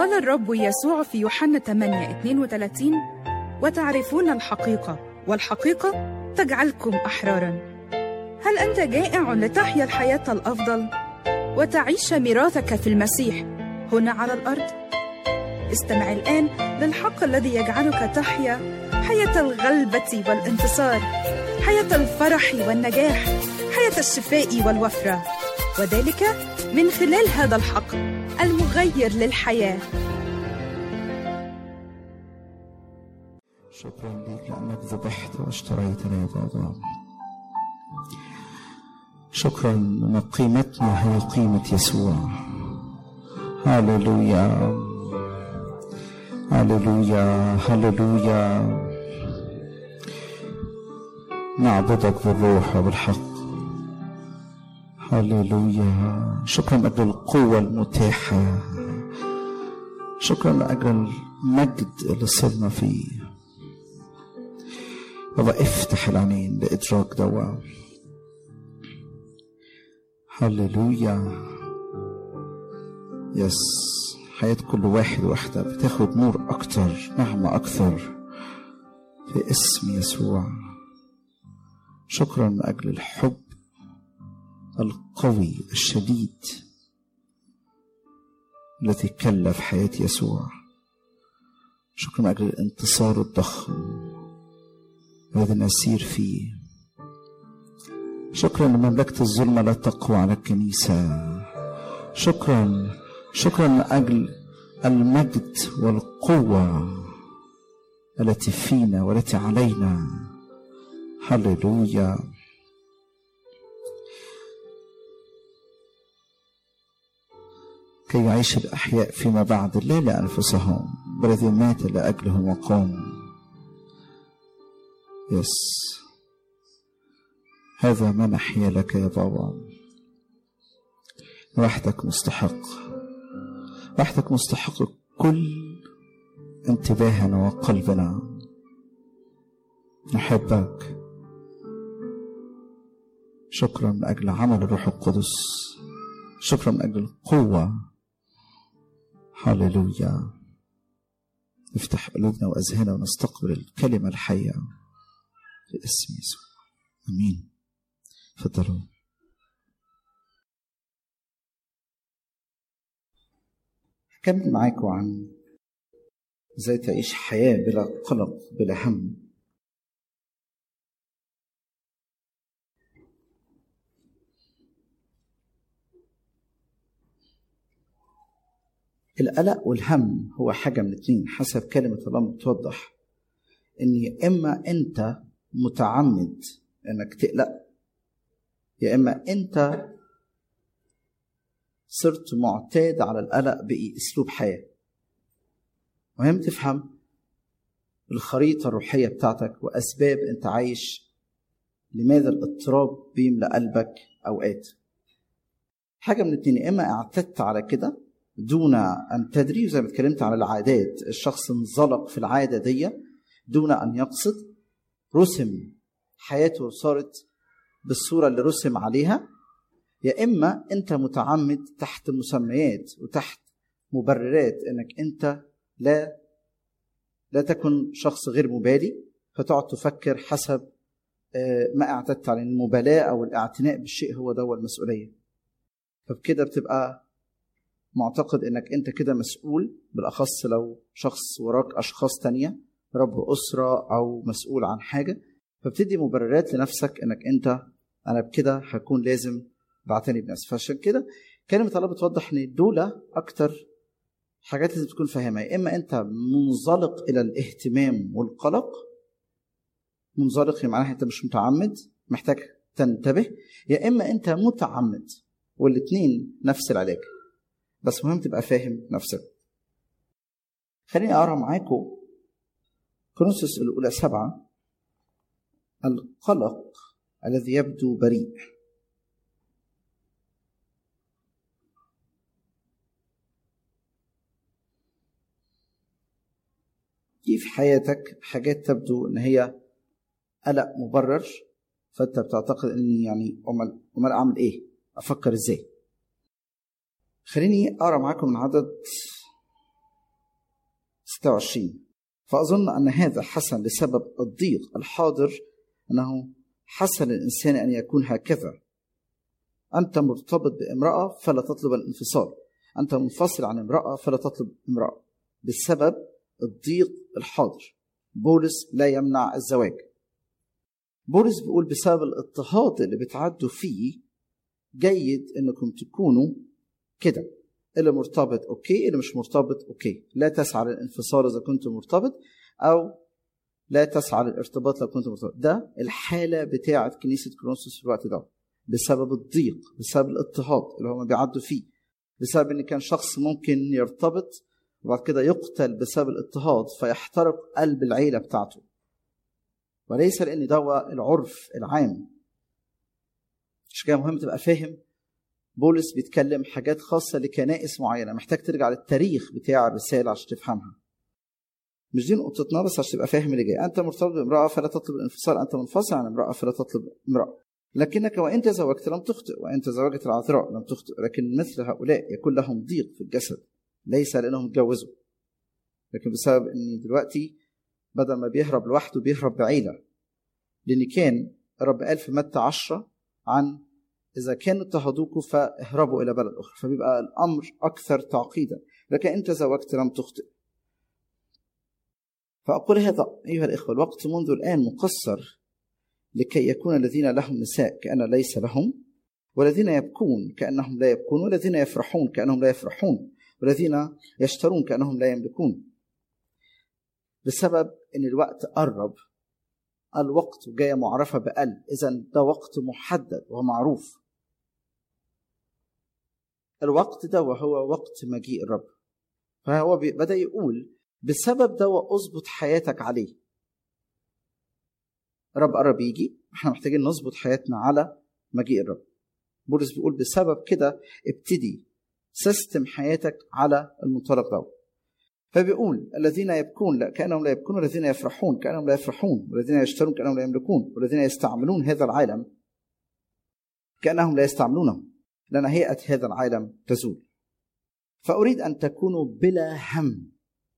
قال الرب يسوع في يوحنا 8 32 وتعرفون الحقيقة والحقيقة تجعلكم أحرارا هل أنت جائع لتحيا الحياة الأفضل وتعيش ميراثك في المسيح هنا على الأرض؟ استمع الآن للحق الذي يجعلك تحيا حياة الغلبة والانتصار حياة الفرح والنجاح حياة الشفاء والوفرة وذلك من خلال هذا الحق المغير للحياة شكرا لك لأنك ذبحت واشتريتنا يا بابا شكرا أن قيمتنا هي قيمة يسوع هللويا هللويا هللويا نعبدك بالروح وبالحق هللويا شكرا لاجل القوه المتاحه شكرا لاجل المجد اللي صرنا فيه بابا افتح العينين لادراك دوا هللويا يس حياة كل واحد واحدة بتاخد نور أكتر نعمة أكثر في اسم يسوع شكرا من أجل الحب القوي الشديد الذي كلف حياة يسوع شكرا من أجل الانتصار الضخم الذي نسير فيه شكرا لمملكة الظلمة لا تقوى على الكنيسة شكرا شكرا من أجل المجد والقوة التي فينا والتي علينا هللويا كي يعيش الأحياء فيما بعد لا لأنفسهم بل الذي مات لأجلهم وقام يس هذا ما نحيا لك يا بابا وحدك مستحق وحدك مستحق كل انتباهنا وقلبنا نحبك شكرا من اجل عمل الروح القدس شكرا من اجل القوه هللويا نفتح قلوبنا واذهاننا ونستقبل الكلمه الحيه في اسم يسوع امين تفضلوا هكمل معاكم عن ازاي تعيش حياه بلا قلق بلا هم القلق والهم هو حاجة من اتنين حسب كلمة الله بتوضح ان يا اما انت متعمد انك تقلق يا اما انت صرت معتاد على القلق بقي اسلوب حياه مهم تفهم الخريطه الروحيه بتاعتك واسباب انت عايش لماذا الاضطراب بيملى قلبك اوقات حاجه من اتنين يا اما اعتدت على كده دون ان تدري زي ما اتكلمت على العادات الشخص انزلق في العاده دي دون ان يقصد رسم حياته صارت بالصوره اللي رسم عليها يا اما انت متعمد تحت مسميات وتحت مبررات انك انت لا لا تكن شخص غير مبالي فتقعد تفكر حسب ما اعتدت عليه المبالاه او الاعتناء بالشيء هو ده المسؤوليه فبكده بتبقى معتقد انك انت كده مسؤول بالاخص لو شخص وراك اشخاص تانية رب اسره او مسؤول عن حاجه فبتدي مبررات لنفسك انك انت انا بكده هكون لازم بعتني بنفسي فعشان كده كلمة الله بتوضح ان دول اكتر حاجات لازم تكون فاهمها يا اما انت منزلق الى الاهتمام والقلق منزلق معناها انت مش متعمد محتاج تنتبه يا اما انت متعمد والاثنين نفس العلاج بس مهم تبقى فاهم نفسك خليني اقرا معاكم كورنثوس الاولى سبعه القلق الذي يبدو بريء في في حياتك حاجات تبدو ان هي قلق مبرر فانت بتعتقد اني يعني امال امال اعمل ايه؟ افكر ازاي؟ خليني اقرا معاكم من عدد 26 فأظن أن هذا حسن لسبب الضيق الحاضر أنه حسن الإنسان أن يكون هكذا أنت مرتبط بامرأة فلا تطلب الانفصال أنت منفصل عن امرأة فلا تطلب امرأة بسبب الضيق الحاضر بولس لا يمنع الزواج بولس بيقول بسبب الاضطهاد اللي بتعدوا فيه جيد انكم تكونوا كده اللي مرتبط اوكي اللي مش مرتبط اوكي لا تسعى للانفصال اذا كنت مرتبط او لا تسعى للارتباط لو كنت مرتبط ده الحاله بتاعه كنيسه كرونسوس في الوقت ده بسبب الضيق بسبب الاضطهاد اللي هم بيعدوا فيه بسبب ان كان شخص ممكن يرتبط وبعد كده يقتل بسبب الاضطهاد فيحترق قلب العيله بتاعته وليس لان ده العرف العام مش كده مهم تبقى فاهم بولس بيتكلم حاجات خاصه لكنائس معينه محتاج ترجع للتاريخ بتاع الرساله عشان تفهمها مش دي نقطتنا بس عشان تبقى فاهم اللي جاي انت مرتبط بامراه فلا تطلب الانفصال انت منفصل عن امراه فلا تطلب امراه لكنك وان تزوجت لم تخطئ وان تزوجت العذراء لم تخطئ لكن مثل هؤلاء يكون لهم ضيق في الجسد ليس لانهم اتجوزوا لكن بسبب ان دلوقتي بدل ما بيهرب لوحده بيهرب بعيله لان كان الرب قال في متى عشرة عن إذا كانوا اضطهدوكوا فاهربوا إلى بلد أخرى فبيبقى الأمر أكثر تعقيدا لكن أنت زوجت لم تخطئ فأقول هذا أيها الإخوة الوقت منذ الآن مقصر لكي يكون الذين لهم نساء كأن ليس لهم والذين يبكون كأنهم لا يبكون والذين يفرحون كأنهم لا يفرحون والذين يشترون كأنهم لا يملكون بسبب أن الوقت قرب الوقت جاية معرفة بأل إذا ده وقت محدد ومعروف الوقت ده وهو وقت مجيء الرب فهو بدأ يقول بسبب ده اظبط حياتك عليه الرب قرب يجي احنا محتاجين نظبط حياتنا على مجيء الرب بولس بيقول بسبب كده ابتدي سيستم حياتك على المنطلق ده فبيقول الذين يبكون لا كانهم لا يبكون والذين يفرحون كانهم لا يفرحون والذين يشترون كانهم لا يملكون والذين يستعملون هذا العالم كانهم لا يستعملونه لان هيئه هذا العالم تزول فاريد ان تكونوا بلا هم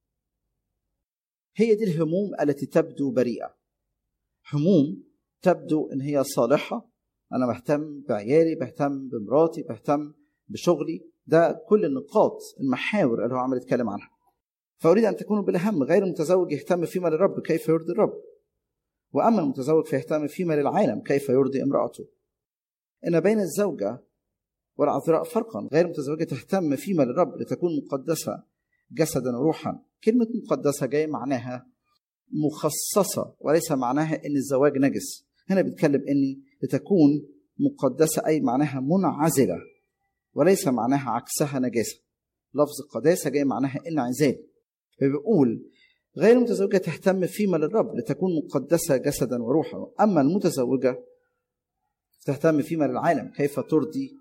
هي دي الهموم التي تبدو بريئه هموم تبدو ان هي صالحه انا بهتم بعيالي بهتم بمراتي بهتم بشغلي ده كل النقاط المحاور اللي هو عمال يتكلم عنها فأريد أن تكونوا بلا هم غير المتزوج يهتم فيما للرب كيف يرضي الرب وأما المتزوج فيهتم فيما للعالم كيف يرضي امرأته إن بين الزوجة والعذراء فرقا غير المتزوجة تهتم فيما للرب لتكون مقدسة جسدا وروحا كلمة مقدسة جاية معناها مخصصة وليس معناها إن الزواج نجس هنا بيتكلم إن لتكون مقدسة أي معناها منعزلة وليس معناها عكسها نجاسة لفظ القداسة جاي معناها انعزال فبيقول غير المتزوجة تهتم فيما للرب لتكون مقدسة جسدا وروحا أما المتزوجة تهتم فيما للعالم كيف ترضي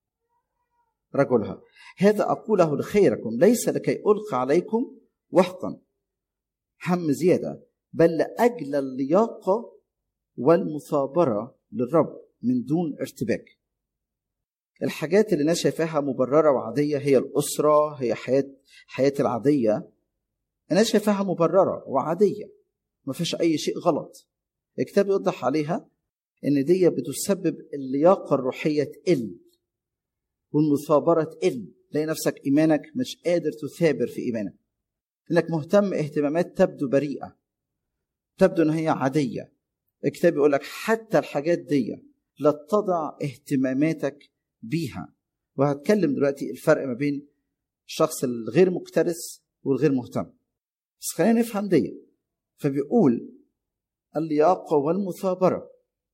رجلها هذا أقوله لخيركم ليس لكي ألقى عليكم وحقا هم زيادة بل لأجل اللياقة والمثابرة للرب من دون ارتباك الحاجات اللي الناس شايفاها مبررة وعادية هي الأسرة هي حياة حياة العادية الناس شايفاها مبررة وعادية ما فيش أي شيء غلط الكتاب يوضح عليها إن دي بتسبب اللياقة الروحية تقل والمثابرة تقل تلاقي نفسك إيمانك مش قادر تثابر في إيمانك إنك مهتم اهتمامات تبدو بريئة تبدو إن هي عادية الكتاب يقول لك حتى الحاجات دي لا تضع اهتماماتك بيها وهتكلم دلوقتي الفرق ما بين الشخص الغير مكترث والغير مهتم بس خلينا نفهم دي فبيقول اللياقة والمثابرة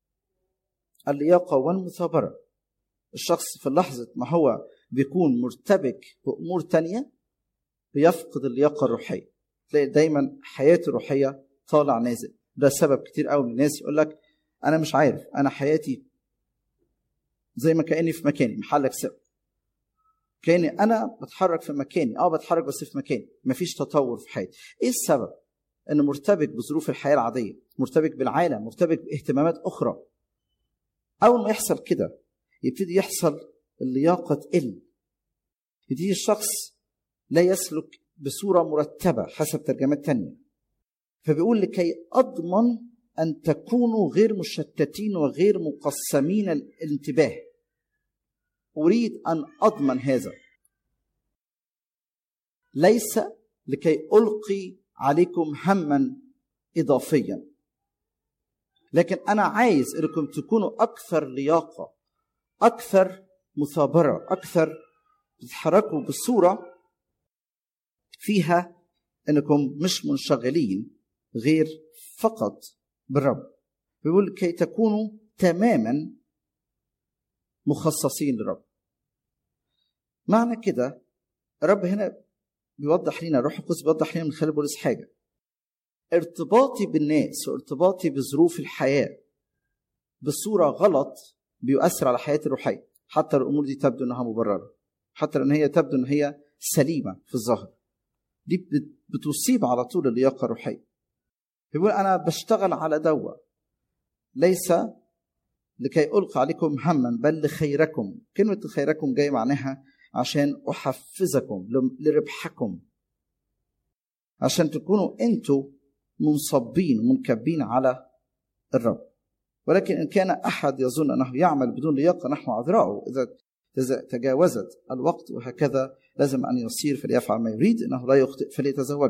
اللياقة والمثابرة الشخص في لحظة ما هو بيكون مرتبك بأمور تانية بيفقد اللياقة الروحية تلاقي دايما حياته الروحية طالع نازل ده سبب كتير قوي من الناس يقول لك أنا مش عارف أنا حياتي زي ما كاني في مكاني محلك سر كاني انا بتحرك في مكاني اه بتحرك بس في مكاني مفيش تطور في حياتي ايه السبب ان مرتبك بظروف الحياه العاديه مرتبك بالعالم مرتبك باهتمامات اخرى اول ما يحصل كده يبتدي يحصل اللياقه تقل يبتدي الشخص لا يسلك بصورة مرتبة حسب ترجمات تانية فبيقول لكي أضمن أن تكونوا غير مشتتين وغير مقسمين الانتباه أريد أن أضمن هذا ليس لكي ألقي عليكم هما إضافيا لكن أنا عايز إنكم تكونوا أكثر لياقة أكثر مثابرة أكثر تتحركوا بصورة فيها أنكم مش منشغلين غير فقط بالرب بيقول كي تكونوا تماما مخصصين للرب معنى كده الرب هنا بيوضح لنا الروح القدس بيوضح لنا من خلال بولس حاجه ارتباطي بالناس وارتباطي بظروف الحياه بصوره غلط بيؤثر على حياتي الروحيه حتى الامور دي تبدو انها مبرره حتى ان هي تبدو ان هي سليمه في الظاهر دي بتصيب على طول اللياقه الروحيه بيقول انا بشتغل على دوا ليس لكي القي عليكم هما بل لخيركم كلمه خيركم جاي معناها عشان احفزكم لربحكم عشان تكونوا انتوا منصبين ومنكبين على الرب ولكن ان كان احد يظن انه يعمل بدون لياقه نحو عذرائه اذا تجاوزت الوقت وهكذا لازم ان يصير فليفعل ما يريد انه لا يخطئ فليتزوج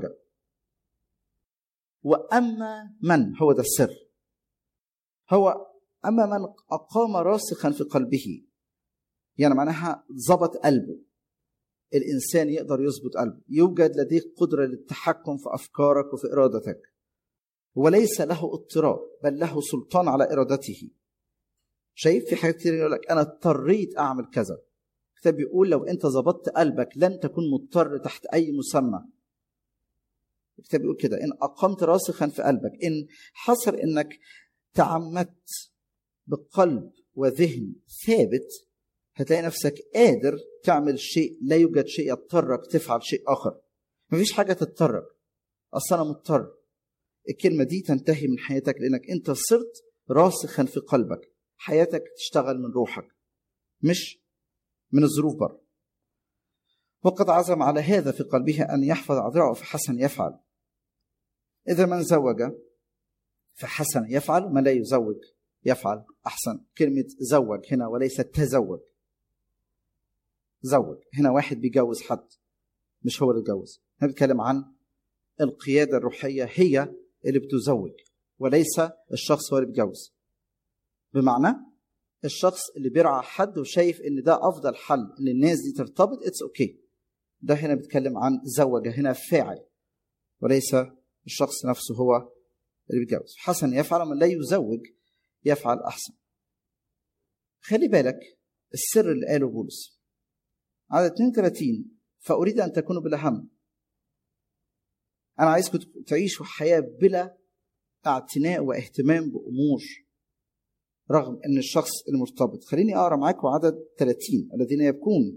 واما من هو ده السر هو اما من اقام راسخا في قلبه يعني معناها ظبط قلبه الانسان يقدر يظبط قلبه يوجد لديه قدره للتحكم في افكارك وفي ارادتك وليس له اضطراب بل له سلطان على ارادته شايف في حاجات كتير يقول لك انا اضطريت اعمل كذا الكتاب بيقول لو انت ظبطت قلبك لن تكون مضطر تحت اي مسمى الكتاب بيقول كده ان اقمت راسخا في قلبك ان حصل انك تعمدت بقلب وذهن ثابت هتلاقي نفسك قادر تعمل شيء لا يوجد شيء يضطرك تفعل شيء اخر مفيش حاجه تضطرك اصل انا مضطر الكلمه دي تنتهي من حياتك لانك انت صرت راسخا في قلبك حياتك تشتغل من روحك مش من الظروف بره وقد عزم على هذا في قلبه ان يحفظ عذراءه فحسن يفعل اذا من زوج فحسن يفعل من لا يزوج يفعل احسن كلمه زوج هنا وليس تزوج زوج هنا واحد بيجوز حد مش هو اللي اتجوز احنا بنتكلم عن القياده الروحيه هي اللي بتزوج وليس الشخص هو اللي بيتجوز بمعنى الشخص اللي بيرعى حد وشايف ان ده افضل حل ان الناس دي ترتبط اتس اوكي okay. ده هنا بيتكلم عن زوج هنا فاعل وليس الشخص نفسه هو اللي بيتجوز حسن يفعل من لا يزوج يفعل احسن خلي بالك السر اللي قاله بولس عدد 32 فاريد ان تكونوا بلا هم انا عايزكم تعيشوا حياه بلا اعتناء واهتمام بامور رغم ان الشخص المرتبط خليني اقرا معاكم عدد 30 الذين يبكون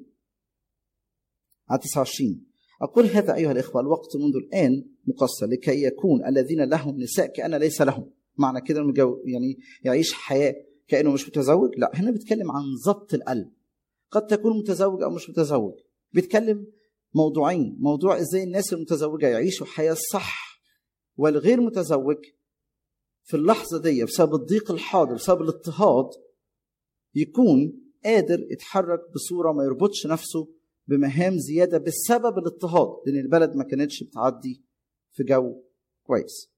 عدد 29 أقول هذا أيها الإخوة الوقت منذ الآن مقصر لكي يكون الذين لهم نساء كأن ليس لهم معنى كده يعني يعيش حياة كأنه مش متزوج لا هنا بيتكلم عن ضبط القلب قد تكون متزوج أو مش متزوج بيتكلم موضوعين موضوع ازاي الناس المتزوجة يعيشوا حياة صح والغير متزوج في اللحظة دي بسبب الضيق الحاضر بسبب الاضطهاد يكون قادر يتحرك بصورة ما يربطش نفسه بمهام زيادة بسبب الاضطهاد لأن البلد ما كانتش بتعدي في جو كويس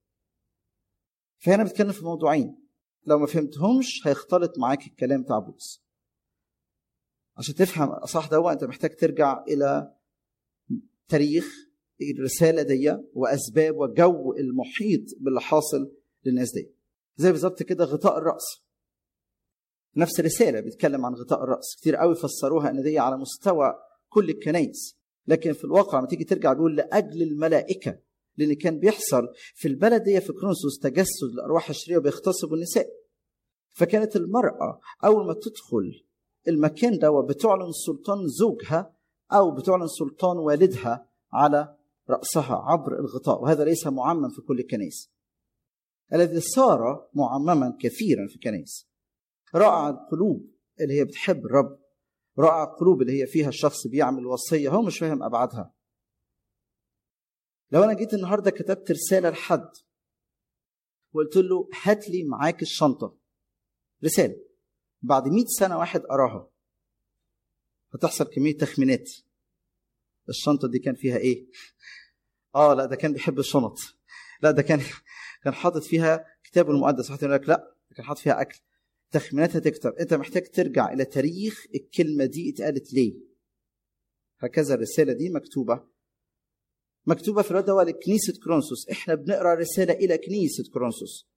فهنا بتكلم في موضوعين لو ما فهمتهمش هيختلط معاك الكلام بتاع بولس عشان تفهم صح ده انت محتاج ترجع الى تاريخ الرساله دي واسباب وجو المحيط باللي حاصل للناس دي زي بالظبط كده غطاء الراس نفس الرساله بيتكلم عن غطاء الراس كتير قوي فسروها ان دي على مستوى كل الكنايس لكن في الواقع لما تيجي ترجع بيقول لاجل الملائكه لان كان بيحصل في البلد دي في كرونسوس تجسد الارواح الشريره وبيغتصبوا النساء فكانت المراه اول ما تدخل المكان ده بتعلن سلطان زوجها او بتعلن سلطان والدها على راسها عبر الغطاء وهذا ليس معمم في كل الكنائس الذي صار معمما كثيرا في الكنائس رائع القلوب اللي هي بتحب الرب رائع القلوب اللي هي فيها الشخص بيعمل وصيه هو مش فاهم ابعادها لو انا جيت النهارده كتبت رساله لحد وقلت له هات لي معاك الشنطه رساله بعد 100 سنه واحد قراها هتحصل كميه تخمينات الشنطه دي كان فيها ايه اه لا ده كان بيحب الشنط لا ده كان كان حاطط فيها كتابه المقدس واحد يقول لك لا ده كان حاطط فيها اكل تخمينات هتكتر انت محتاج ترجع الى تاريخ الكلمه دي اتقالت ليه هكذا الرساله دي مكتوبه مكتوبه في الوقت ده لكنيسه كرونسوس احنا بنقرا رساله الى كنيسه كرونسوس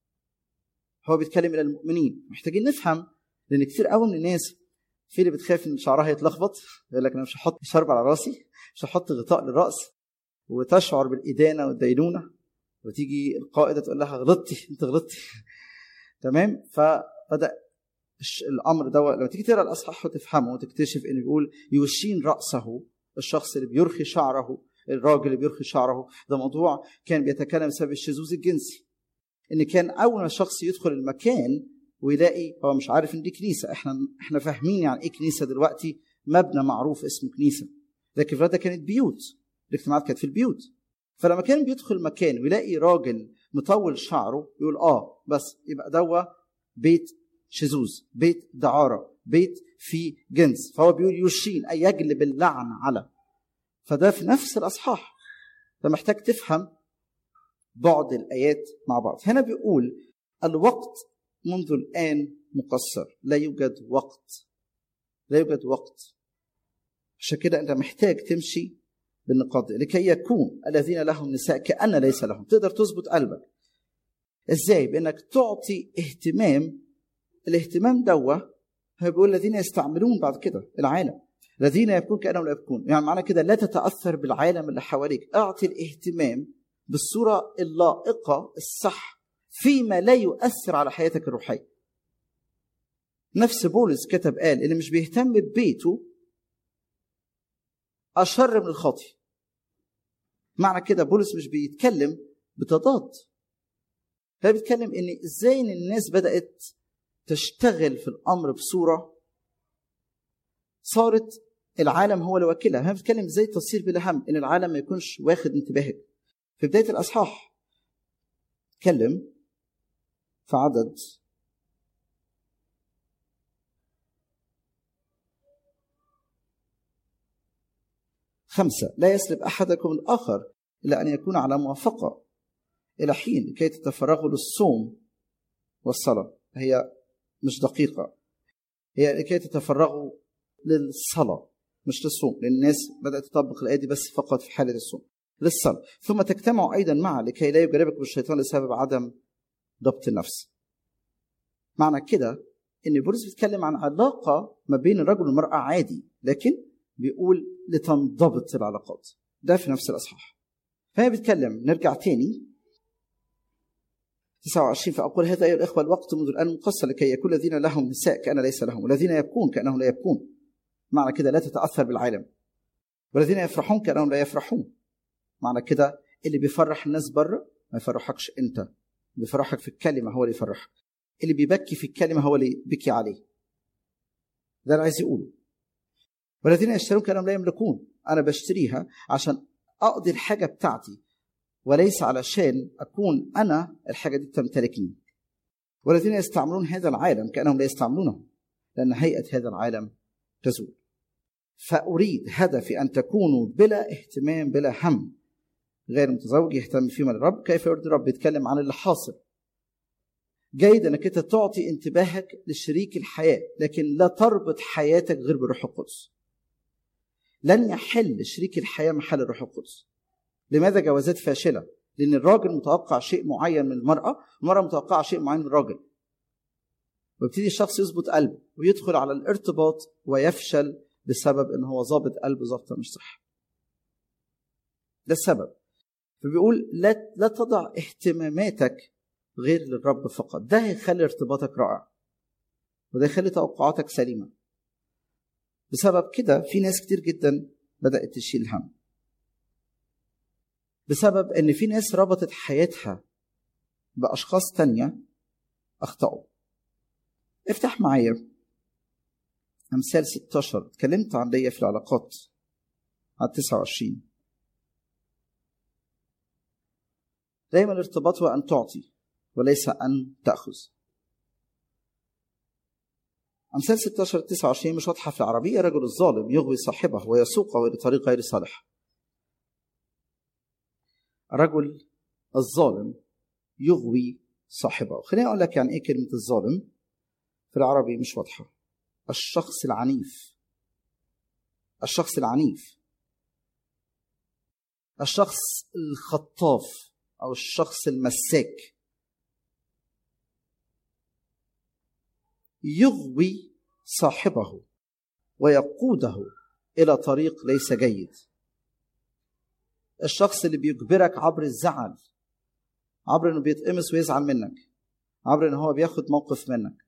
هو بيتكلم الى المؤمنين محتاجين نفهم لان كتير قوي من الناس في اللي بتخاف ان شعرها يتلخبط يقول لك انا مش هحط شرب على راسي مش هحط غطاء للراس وتشعر بالادانه والدينونه وتيجي القائده تقول لها غلطتي انت غلطتي تمام فبدا الامر ده لما تيجي تقرا الاصحاح وتفهمه وتكتشف انه بيقول يشين راسه الشخص اللي بيرخي شعره الراجل اللي بيرخي شعره ده موضوع كان بيتكلم بسبب الشذوذ الجنسي ان كان اول ما شخص يدخل المكان ويلاقي هو مش عارف ان دي كنيسه احنا احنا فاهمين يعني ايه كنيسه دلوقتي مبنى معروف اسمه كنيسه لكن في كانت بيوت الاجتماعات كانت في البيوت فلما كان بيدخل مكان ويلاقي راجل مطول شعره يقول اه بس يبقى دوا بيت شذوذ بيت دعاره بيت فيه جنس فهو بيقول يشين اي يجلب اللعن على فده في نفس الاصحاح فمحتاج تفهم بعض الايات مع بعض هنا بيقول الوقت منذ الان مقصر لا يوجد وقت لا يوجد وقت عشان كده انت محتاج تمشي بالنقاط لكي يكون الذين لهم نساء كأن ليس لهم تقدر تظبط قلبك ازاي بانك تعطي اهتمام الاهتمام دوا هو بيقول الذين يستعملون بعد كده العالم الذين يبكون كانهم لا يبكون يعني معنى كده لا تتاثر بالعالم اللي حواليك اعطي الاهتمام بالصوره اللائقه الصح فيما لا يؤثر على حياتك الروحيه نفس بولس كتب قال اللي مش بيهتم ببيته اشر من الخاطي معنى كده بولس مش بيتكلم بتضاد هو بيتكلم ان ازاي ان الناس بدات تشتغل في الامر بصوره صارت العالم هو اللي واكلها هو بيتكلم ازاي تصير بلا هم ان العالم ما يكونش واخد انتباهك في بدايه الاصحاح اتكلم في عدد خمسة لا يسلب أحدكم الآخر إلا أن يكون على موافقة إلى حين لكي تتفرغوا للصوم والصلاة هي مش دقيقة هي لكي تتفرغوا للصلاة مش للصوم لأن الناس بدأت تطبق الآية دي بس فقط في حالة الصوم للصلاة ثم تجتمعوا أيضا معا لكي لا يجربكم الشيطان لسبب عدم ضبط النفس معنى كده ان بولس بيتكلم عن علاقه ما بين الرجل والمراه عادي لكن بيقول لتنضبط العلاقات ده في نفس الاصحاح فهي بيتكلم نرجع تاني 29 فأقول هذا أيها الإخوة الوقت منذ الآن مقصر لكي يكون الذين لهم نساء كأن ليس لهم والذين يبكون كأنهم لا يبكون معنى كده لا تتأثر بالعالم والذين يفرحون كأنهم لا يفرحون معنى كده اللي بيفرح الناس بره ما يفرحكش أنت بيفرحك في الكلمة هو اللي يفرحك اللي بيبكي في الكلمة هو اللي بكي عليه ده اللي عايز يقوله والذين يشترون كأنهم لا يملكون أنا بشتريها عشان أقضي الحاجة بتاعتي وليس علشان أكون أنا الحاجة دي تمتلكني والذين يستعملون هذا العالم كأنهم لا يستعملونه لأن هيئة هذا العالم تزول فأريد هدفي أن تكونوا بلا اهتمام بلا هم غير متزوج يهتم فيما للرب كيف يرضي الرب يتكلم عن اللي حاصل جيد انك انت تعطي انتباهك لشريك الحياه لكن لا تربط حياتك غير بالروح القدس لن يحل شريك الحياه محل الروح القدس لماذا جوازات فاشله لان الراجل متوقع شيء معين من المراه المراه متوقعه شيء معين من الراجل ويبتدي الشخص يظبط قلبه ويدخل على الارتباط ويفشل بسبب ان هو ظابط قلبه ظابطه مش صح ده السبب فبيقول لا لا تضع اهتماماتك غير للرب فقط ده هيخلي ارتباطك رائع وده يخلي توقعاتك سليمة بسبب كده في ناس كتير جدا بدأت تشيل هم بسبب ان في ناس ربطت حياتها بأشخاص تانية أخطأوا افتح معايا أمثال 16 اتكلمت عن دي في العلاقات على 29 دايما الارتباط هو ان تعطي وليس ان تاخذ أمثال 16 29 مش واضحة في العربية رجل الظالم يغوي صاحبه ويسوقه إلى طريق غير صالح. الرجل الظالم يغوي صاحبه، خليني أقول لك يعني إيه كلمة الظالم في العربي مش واضحة. الشخص العنيف الشخص العنيف الشخص الخطاف أو الشخص المساك يغوي صاحبه ويقوده الى طريق ليس جيد الشخص اللي بيجبرك عبر الزعل عبر انه بيتقمص ويزعل منك عبر ان هو بياخد موقف منك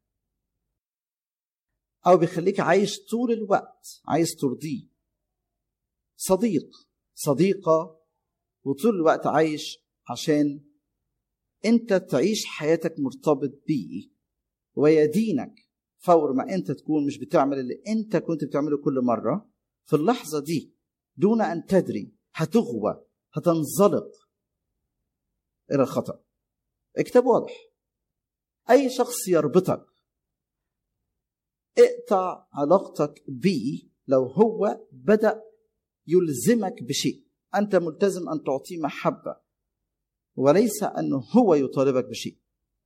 او بيخليك عايش طول الوقت عايز ترضيه صديق صديقه وطول الوقت عايش عشان انت تعيش حياتك مرتبط بيه ويدينك فور ما انت تكون مش بتعمل اللي انت كنت بتعمله كل مره في اللحظه دي دون ان تدري هتغوى هتنزلق الى الخطا الكتاب واضح اي شخص يربطك اقطع علاقتك بيه لو هو بدا يلزمك بشيء انت ملتزم ان تعطيه محبه وليس انه هو يطالبك بشيء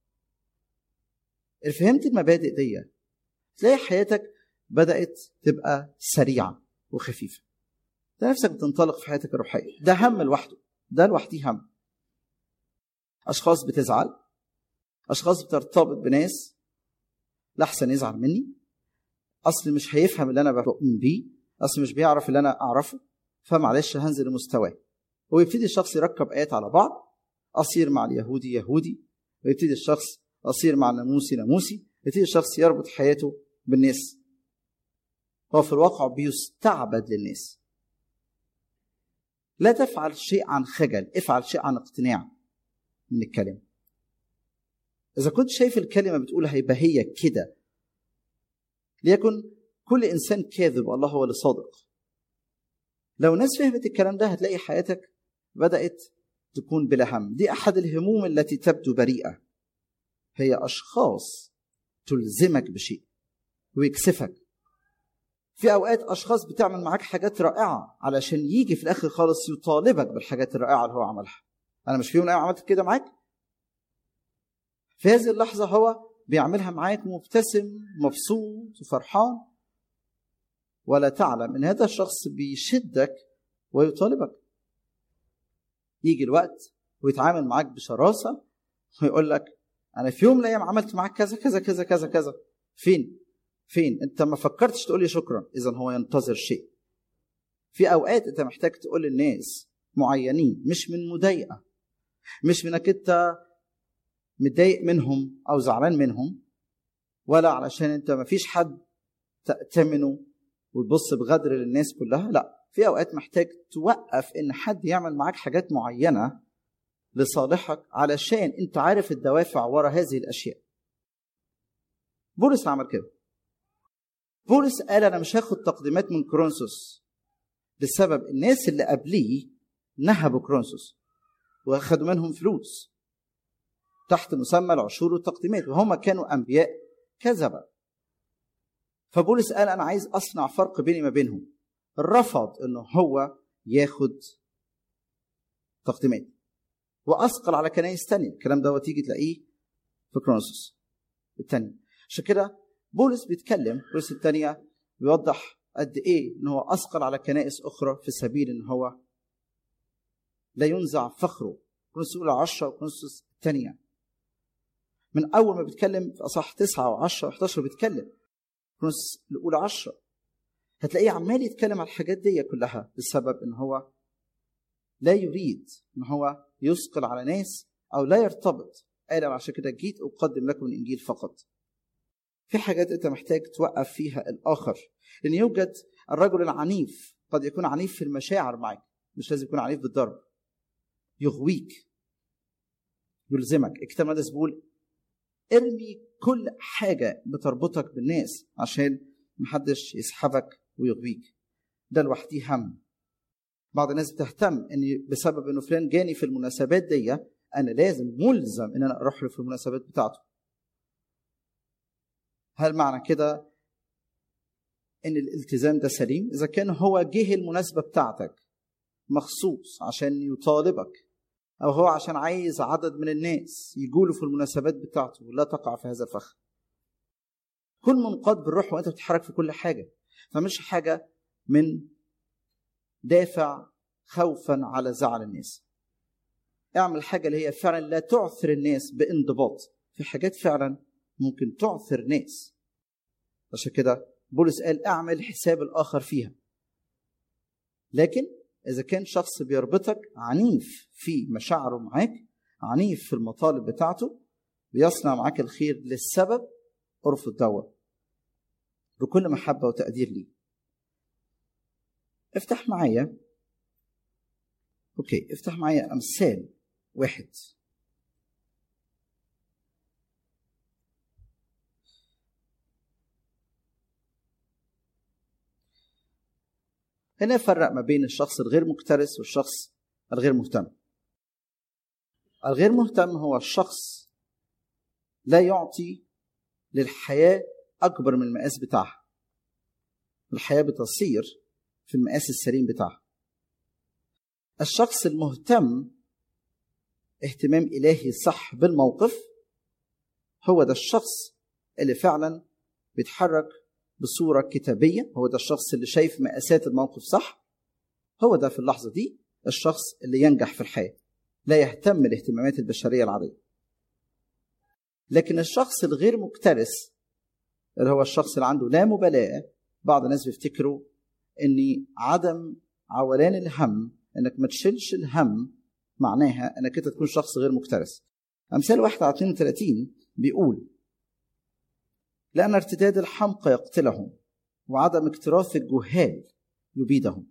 فهمت المبادئ دي تلاقي حياتك بدأت تبقى سريعة وخفيفة تلاقي نفسك بتنطلق في حياتك الروحية ده هم لوحده ده لوحده هم أشخاص بتزعل أشخاص بترتبط بناس لحسن يزعل مني أصل مش هيفهم اللي أنا بؤمن بيه أصل مش بيعرف اللي أنا أعرفه فمعلش هنزل لمستواه ويبتدي الشخص يركب آيات على بعض أصير مع اليهودي يهودي ويبتدي الشخص أصير مع الناموسي ناموسي يبتدي الشخص يربط حياته بالناس هو في الواقع بيستعبد للناس لا تفعل شيء عن خجل افعل شيء عن اقتناع من الكلمة إذا كنت شايف الكلمة بتقول هيبقى هي كده ليكن كل إنسان كاذب الله هو اللي صادق لو ناس فهمت الكلام ده هتلاقي حياتك بدأت تكون بلا هم دي أحد الهموم التي تبدو بريئة هي أشخاص تلزمك بشيء ويكسفك في أوقات أشخاص بتعمل معاك حاجات رائعة علشان يجي في الآخر خالص يطالبك بالحاجات الرائعة اللي هو عملها أنا مش في يوم عملت كده معاك في هذه اللحظة هو بيعملها معاك مبتسم مبسوط وفرحان ولا تعلم ان هذا الشخص بيشدك ويطالبك يجي الوقت ويتعامل معاك بشراسه ويقول لك انا في يوم من الايام عملت معاك كذا كذا كذا كذا كذا فين فين انت ما فكرتش تقول لي شكرا اذا هو ينتظر شيء في اوقات انت محتاج تقول للناس معينين مش من مضايقه مش منك انت متضايق منهم او زعلان منهم ولا علشان انت ما فيش حد تأتمنه وتبص بغدر للناس كلها لا في اوقات محتاج توقف ان حد يعمل معاك حاجات معينه لصالحك علشان انت عارف الدوافع ورا هذه الاشياء بولس عمل كده بولس قال انا مش هاخد تقديمات من كرونسوس بسبب الناس اللي قبليه نهبوا كرونسوس واخدوا منهم فلوس تحت مسمى العشور والتقديمات وهم كانوا انبياء كذبه فبولس قال انا عايز اصنع فرق بيني ما بينهم رفض انه هو ياخد تقديمات واثقل على كنايس تانية الكلام ده تيجي تلاقيه في كرونسوس الثانية عشان كده بولس بيتكلم بولس الثانية بيوضح قد ايه ان هو اثقل على كنائس اخرى في سبيل ان هو لا ينزع فخره كرونسوس الاولى 10 وكرونسوس الثانية من اول ما بيتكلم في اصح 9 و10 و11 بيتكلم كرونسوس الاولى 10 هتلاقيه عمال يتكلم على الحاجات دي كلها بسبب ان هو لا يريد ان هو يثقل على ناس او لا يرتبط قال عشان كده جيت اقدم لكم الانجيل فقط في حاجات انت محتاج توقف فيها الاخر لان يوجد الرجل العنيف قد يكون عنيف في المشاعر معك مش لازم يكون عنيف بالضرب يغويك يلزمك الكتاب المقدس بيقول ارمي كل حاجه بتربطك بالناس عشان محدش يسحبك ويغويك ده لوحده هم بعض الناس بتهتم ان بسبب انه فلان جاني في المناسبات دي انا لازم ملزم ان انا اروح له في المناسبات بتاعته هل معنى كده ان الالتزام ده سليم اذا كان هو جه المناسبه بتاعتك مخصوص عشان يطالبك او هو عشان عايز عدد من الناس يجولوا في المناسبات بتاعته لا تقع في هذا الفخ كن منقاد بالروح وانت بتتحرك في كل حاجه فمش حاجه من دافع خوفا على زعل الناس اعمل حاجه اللي هي فعلا لا تعثر الناس بانضباط في حاجات فعلا ممكن تعثر ناس عشان كده بولس قال اعمل حساب الاخر فيها لكن اذا كان شخص بيربطك عنيف في مشاعره معاك عنيف في المطالب بتاعته بيصنع معاك الخير للسبب ارفض دوا بكل محبه وتقدير ليه افتح معايا اوكي افتح معايا امثال واحد هنا فرق ما بين الشخص الغير مكترث والشخص الغير مهتم الغير مهتم هو الشخص لا يعطي للحياة أكبر من المقاس بتاعها الحياة بتصير في المقاس السليم بتاعها الشخص المهتم اهتمام إلهي صح بالموقف هو ده الشخص اللي فعلا بيتحرك بصورة كتابية هو ده الشخص اللي شايف مقاسات الموقف صح هو ده في اللحظة دي الشخص اللي ينجح في الحياة لا يهتم الاهتمامات البشرية العادية لكن الشخص الغير مكترث اللي هو الشخص اللي عنده لا مبالاة بعض الناس بيفتكروا ان عدم عولان الهم انك ما تشيلش الهم معناها انك انت تكون شخص غير مكترث امثال واحد على 32 بيقول لأن ارتداد الحمقى يقتلهم وعدم اكتراث الجهال يبيدهم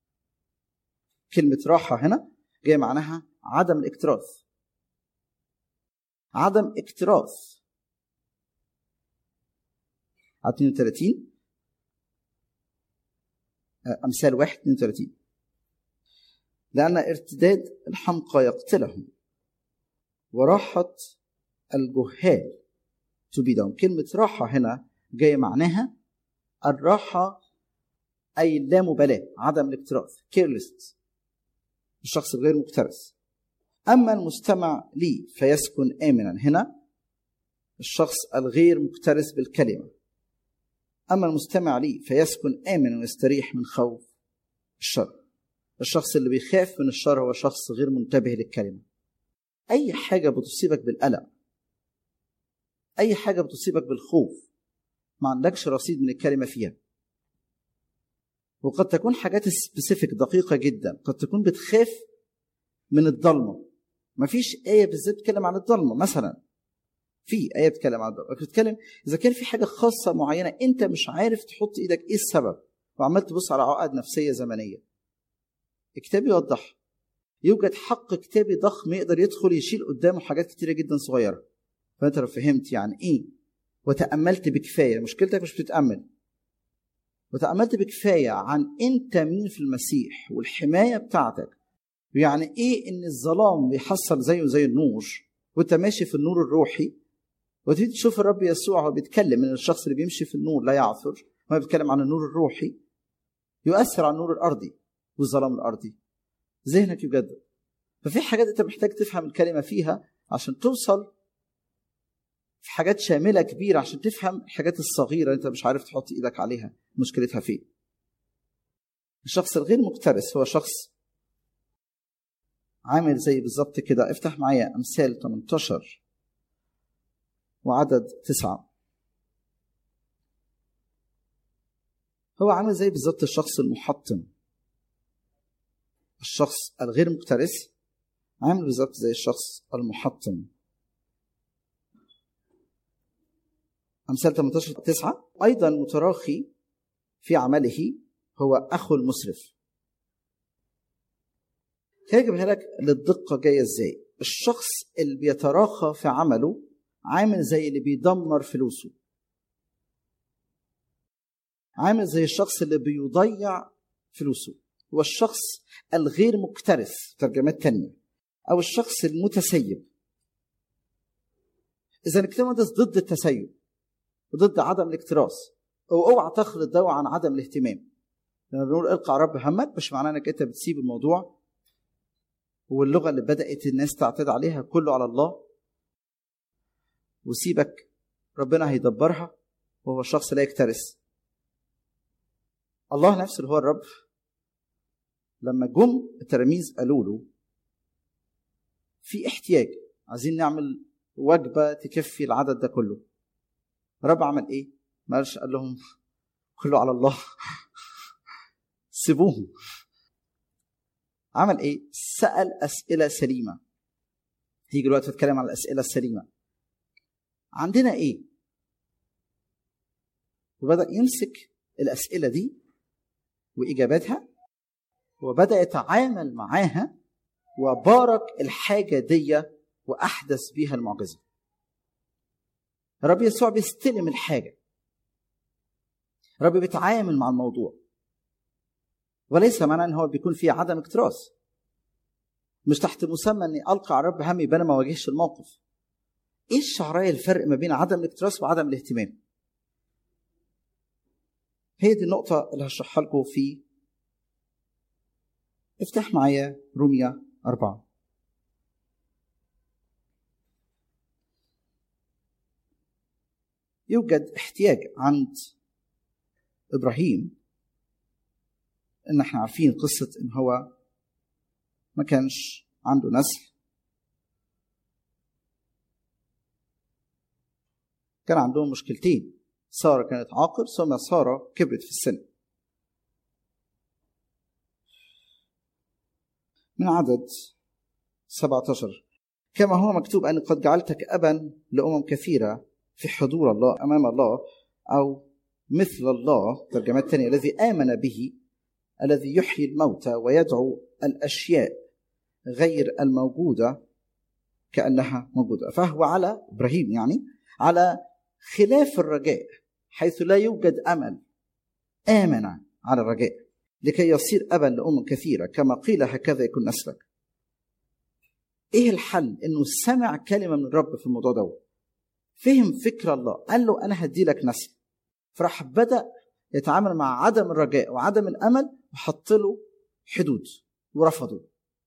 كلمة راحة هنا جاية معناها عدم الاكتراث عدم اكتراث 32 أمثال 1 32 لأن ارتداد الحمقى يقتلهم وراحة الجهال تبيدهم كلمة راحة هنا جاية معناها الراحة أي اللامبالاة عدم الاكتراث كيرلست الشخص الغير مكترث أما المستمع لي فيسكن آمنا هنا الشخص الغير مكترث بالكلمة أما المستمع لي فيسكن آمنا ويستريح من خوف الشر الشخص اللي بيخاف من الشر هو شخص غير منتبه للكلمة أي حاجة بتصيبك بالقلق اي حاجه بتصيبك بالخوف ما عندكش رصيد من الكلمه فيها وقد تكون حاجات سبيسيفيك دقيقه جدا قد تكون بتخاف من الضلمه ما فيش ايه بالذات بتتكلم عن الضلمه مثلا في ايه بتتكلم عن الضلمه بتتكلم اذا كان في حاجه خاصه معينه انت مش عارف تحط ايدك ايه السبب وعمال تبص على عقد نفسيه زمنيه الكتاب يوضح يوجد حق كتابي ضخم يقدر يدخل يشيل قدامه حاجات كتيره جدا صغيره فانت لو فهمت يعني ايه وتاملت بكفايه مشكلتك مش بتتامل وتاملت بكفايه عن انت مين في المسيح والحمايه بتاعتك يعني ايه ان الظلام بيحصل زيه زي النور وانت ماشي في النور الروحي وتبتدي تشوف الرب يسوع هو بيتكلم ان الشخص اللي بيمشي في النور لا يعثر هو بيتكلم عن النور الروحي يؤثر على النور الارضي والظلام الارضي ذهنك يجدد ففي حاجات انت محتاج تفهم الكلمه فيها عشان توصل في حاجات شامله كبيره عشان تفهم الحاجات الصغيره انت مش عارف تحط ايدك عليها مشكلتها فين الشخص الغير مكترث هو شخص عامل زي بالظبط كده افتح معايا امثال 18 وعدد تسعة هو عامل زي بالظبط الشخص المحطم الشخص الغير مكترث عامل بالظبط زي الشخص المحطم أمثال 18 9 أيضا متراخي في عمله هو أخو المسرف هجيبها لك للدقة جاية إزاي الشخص اللي بيتراخى في عمله عامل زي اللي بيدمر فلوسه عامل زي الشخص اللي بيضيع فلوسه هو الشخص الغير مكترث ترجمات تانية او الشخص المتسيب اذا الاجتماع ضد التسيب وضد عدم الاكتراث واوعى تخلط ده عن عدم الاهتمام لما بنقول القى رب همك مش معناه انك انت بتسيب الموضوع واللغه اللي بدات الناس تعتاد عليها كله على الله وسيبك ربنا هيدبرها وهو الشخص لا يكترث الله نفسه اللي هو الرب لما جم التلاميذ قالوا له في احتياج عايزين نعمل وجبه تكفي العدد ده كله الرب عمل ايه؟ ما قالش قال لهم كله على الله سيبوهم عمل ايه؟ سأل أسئلة سليمة هيجي دلوقتي نتكلم عن الأسئلة السليمة عندنا ايه؟ وبدأ يمسك الأسئلة دي وإجاباتها وبدأ يتعامل معاها وبارك الحاجة دي وأحدث بيها المعجزة الرب يسوع بيستلم الحاجة الرب بيتعامل مع الموضوع وليس معناه ان هو بيكون فيه عدم اكتراث مش تحت مسمى اني القى على الرب همي يبقى انا ما واجهش الموقف ايه الشعرايه الفرق ما بين عدم الاكتراث وعدم الاهتمام هي دي النقطه اللي هشرحها لكم في افتح معايا روميا أربعة يوجد احتياج عند إبراهيم إن احنا عارفين قصة إن هو ما كانش عنده نسل كان عندهم مشكلتين سارة كانت عاقر ثم سارة كبرت في السن من عدد 17 كما هو مكتوب أن قد جعلتك أبا لأمم كثيرة في حضور الله أمام الله أو مثل الله ترجمات ثانية الذي آمن به الذي يحيي الموتى ويدعو الأشياء غير الموجودة كأنها موجودة فهو على إبراهيم يعني على خلاف الرجاء حيث لا يوجد أمل آمن على الرجاء لكي يصير أبا لأمم كثيرة كما قيل هكذا يكون نسلك إيه الحل إنه سمع كلمة من الرب في الموضوع ده فهم فكر الله قال له أنا هدي لك نسل فراح بدأ يتعامل مع عدم الرجاء وعدم الأمل وحط له حدود ورفضه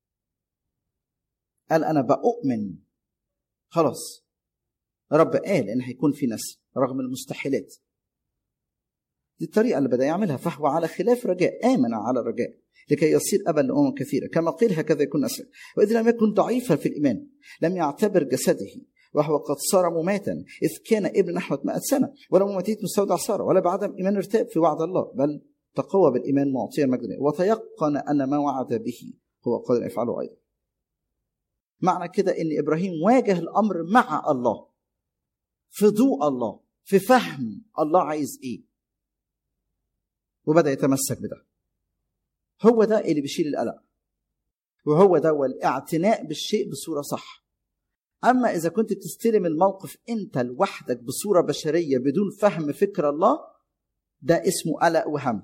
قال أنا بأؤمن خلاص رب قال إن هيكون في نسل رغم المستحيلات دي الطريقة اللي بدأ يعملها فهو على خلاف رجاء آمن على الرجاء لكي يصير أبا لأمم كثيرة كما قيل هكذا يكون نسل وإذا لم يكن ضعيفا في الإيمان لم يعتبر جسده وهو قد صار مماتا إذ كان ابن نحو 100 سنة ولا مماتيت مستودع صار ولا بعدم إيمان ارتاب في وعد الله بل تقوى بالإيمان معطيا مجدا وتيقن أن ما وعد به هو قادر يفعله أيضا معنى كده أن إبراهيم واجه الأمر مع الله في ضوء الله في فهم الله عايز إيه وبدأ يتمسك بده هو ده اللي بيشيل القلق وهو ده الاعتناء بالشيء بصورة صح أما إذا كنت بتستلم الموقف أنت لوحدك بصورة بشرية بدون فهم فكر الله ده اسمه قلق وهم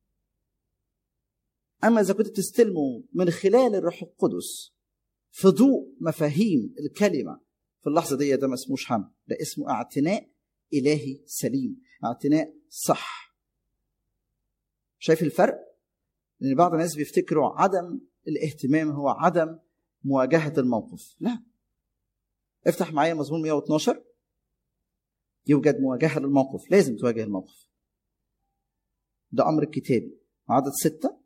أما إذا كنت بتستلمه من خلال الروح القدس في ضوء مفاهيم الكلمة في اللحظة دي ده ما اسموش هم ده اسمه اعتناء إلهي سليم اعتناء صح شايف الفرق؟ لأن بعض الناس بيفتكروا عدم الاهتمام هو عدم مواجهة الموقف لا افتح معايا مزمور 112 يوجد مواجهة للموقف لازم تواجه الموقف ده أمر كتابي عدد ستة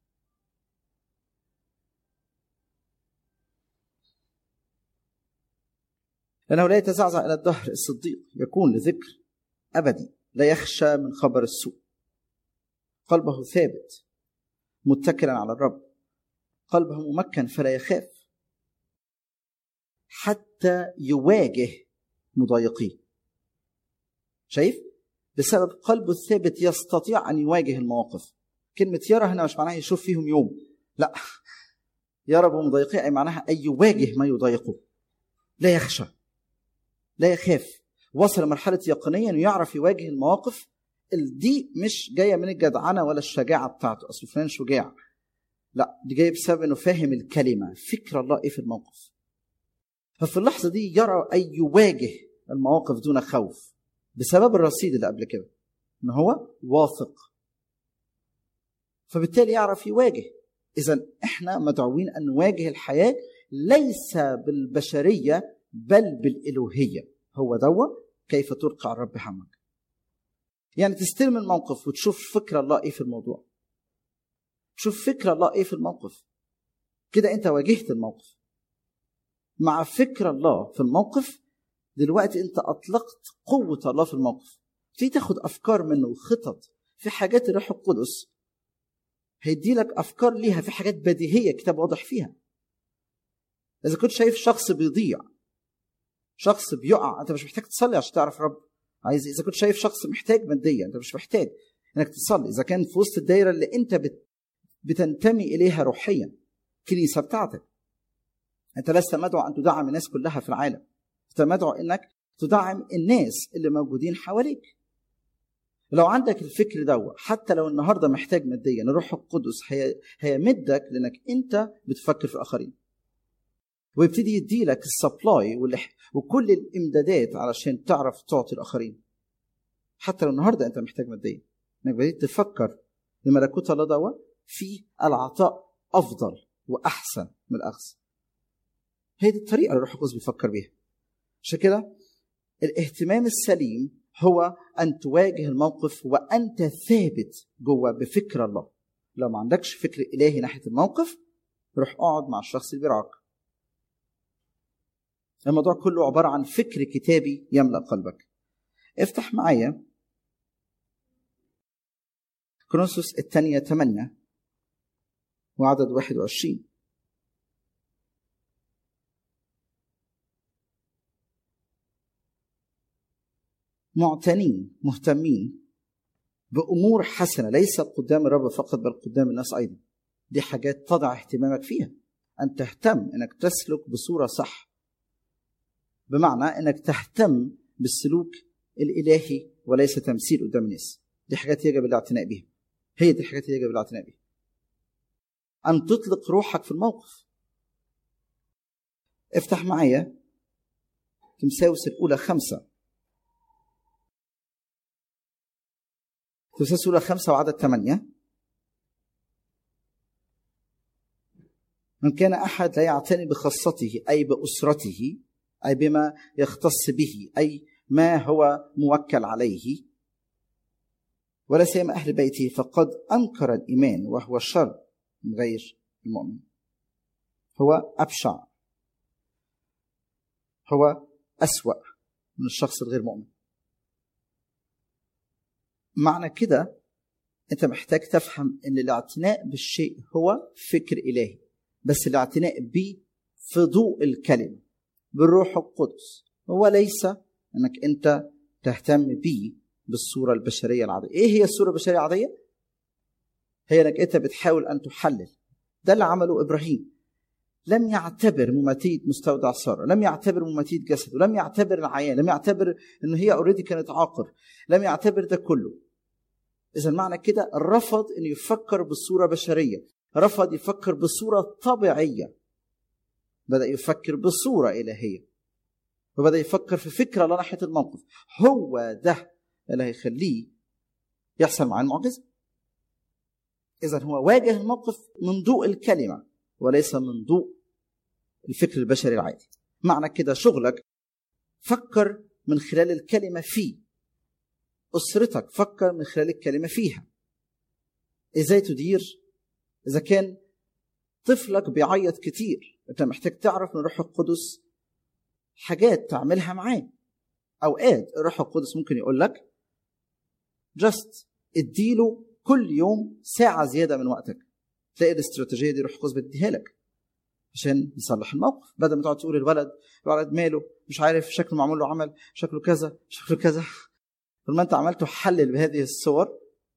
لأنه لا يتزعزع إلى الدهر الصديق يكون لذكر أبدي لا يخشى من خبر السوء قلبه ثابت متكلا على الرب قلبه ممكن فلا يخاف حتى يواجه مضايقيه شايف بسبب قلبه الثابت يستطيع ان يواجه المواقف كلمه يرى هنا مش معناها يشوف فيهم يوم لا يرى بمضايقيه اي معناها ان يواجه ما يضايقه لا يخشى لا يخاف وصل لمرحله يقينيه انه يعرف يواجه المواقف دي مش جايه من الجدعنه ولا الشجاعه بتاعته اصل فلان شجاع لا دي جاي بسبب انه فاهم الكلمه فكر الله ايه في الموقف ففي اللحظه دي يرى اي يواجه المواقف دون خوف بسبب الرصيد اللي قبل كده ان هو واثق فبالتالي يعرف يواجه اذا احنا مدعوين ان نواجه الحياه ليس بالبشريه بل بالالوهيه هو دوا كيف تلقى الرب همك يعني تستلم الموقف وتشوف فكر الله ايه في الموضوع تشوف فكر الله ايه في الموقف كده انت واجهت الموقف مع فكر الله في الموقف دلوقتي انت اطلقت قوه الله في الموقف تيجي تاخد افكار منه وخطط في حاجات الروح القدس هيدي لك افكار ليها في حاجات بديهيه كتاب واضح فيها اذا كنت شايف شخص بيضيع شخص بيقع انت مش محتاج تصلي عشان تعرف رب عايز اذا كنت شايف شخص محتاج ماديا انت مش محتاج انك تصلي اذا كان في وسط الدايره اللي انت بت... بتنتمي اليها روحيا الكنيسه بتاعتك انت لست مدعو ان تدعم الناس كلها في العالم انت مدعو انك تدعم الناس اللي موجودين حواليك لو عندك الفكر ده حتى لو النهارده محتاج ماديا الروح القدس هي هيمدك لانك انت بتفكر في الاخرين ويبتدي يديلك السبلاي وكل الامدادات علشان تعرف تعطي الاخرين حتى لو النهارده انت محتاج ماديا انك بديت تفكر لملكوت الله دوا في العطاء افضل واحسن من الاخذ هي دي الطريقه اللي الروح القدس بيفكر بيها عشان كده الاهتمام السليم هو ان تواجه الموقف وانت ثابت جوه بفكر الله لو ما عندكش فكر الهي ناحيه الموقف روح اقعد مع الشخص اللي بيرعاك الموضوع كله عباره عن فكر كتابي يملا قلبك افتح معايا كرونسوس الثانية 8 وعدد 21 معتنين مهتمين بأمور حسنة ليس قدام الرب فقط بل قدام الناس أيضا دي حاجات تضع اهتمامك فيها أن تهتم أنك تسلك بصورة صح بمعنى أنك تهتم بالسلوك الإلهي وليس تمثيل قدام الناس دي حاجات يجب الاعتناء بها هي دي الحاجات اللي يجب الاعتناء بها أن تطلق روحك في الموقف افتح معايا تمساوس الأولى خمسة تمساوس الأولى خمسة وعدد ثمانية من كان أحد لا يعتني بخاصته أي بأسرته أي بما يختص به أي ما هو موكل عليه ولا سيما أهل بيته فقد أنكر الإيمان وهو شر من غير المؤمن هو أبشع هو أسوأ من الشخص الغير مؤمن معنى كده أنت محتاج تفهم أن الاعتناء بالشيء هو فكر إلهي بس الاعتناء به في ضوء الكلمة بالروح القدس هو ليس أنك أنت تهتم به بالصورة البشرية العادية إيه هي الصورة البشرية العادية؟ هي أنك أنت بتحاول أن تحلل ده اللي عمله إبراهيم لم يعتبر مماتية مستودع سارة لم يعتبر مماتية جسده لم يعتبر العيان لم يعتبر أنه هي أوريدي كانت عاقر لم يعتبر ده كله إذا معنى كده رفض أن يفكر بصورة بشرية رفض يفكر بصورة طبيعية بدأ يفكر بصورة إلهية وبدأ يفكر في فكرة الله ناحية الموقف هو ده اللي هيخليه يحصل معاه المعجزة إذا هو واجه الموقف من ضوء الكلمة وليس من ضوء الفكر البشري العادي معنى كده شغلك فكر من خلال الكلمة فيه أسرتك فكر من خلال الكلمة فيها إزاي تدير إذا كان طفلك بيعيط كتير أنت محتاج تعرف من الروح القدس حاجات تعملها معاه أوقات الروح القدس ممكن يقول لك جاست اديله كل يوم ساعة زيادة من وقتك تلاقي الاستراتيجية دي روح القدس بيديها لك عشان يصلح الموقف بدل ما تقعد تقول الولد الولد ماله مش عارف شكله معمول له عمل شكله كذا شكله كذا لما انت عملت تحلل بهذه الصور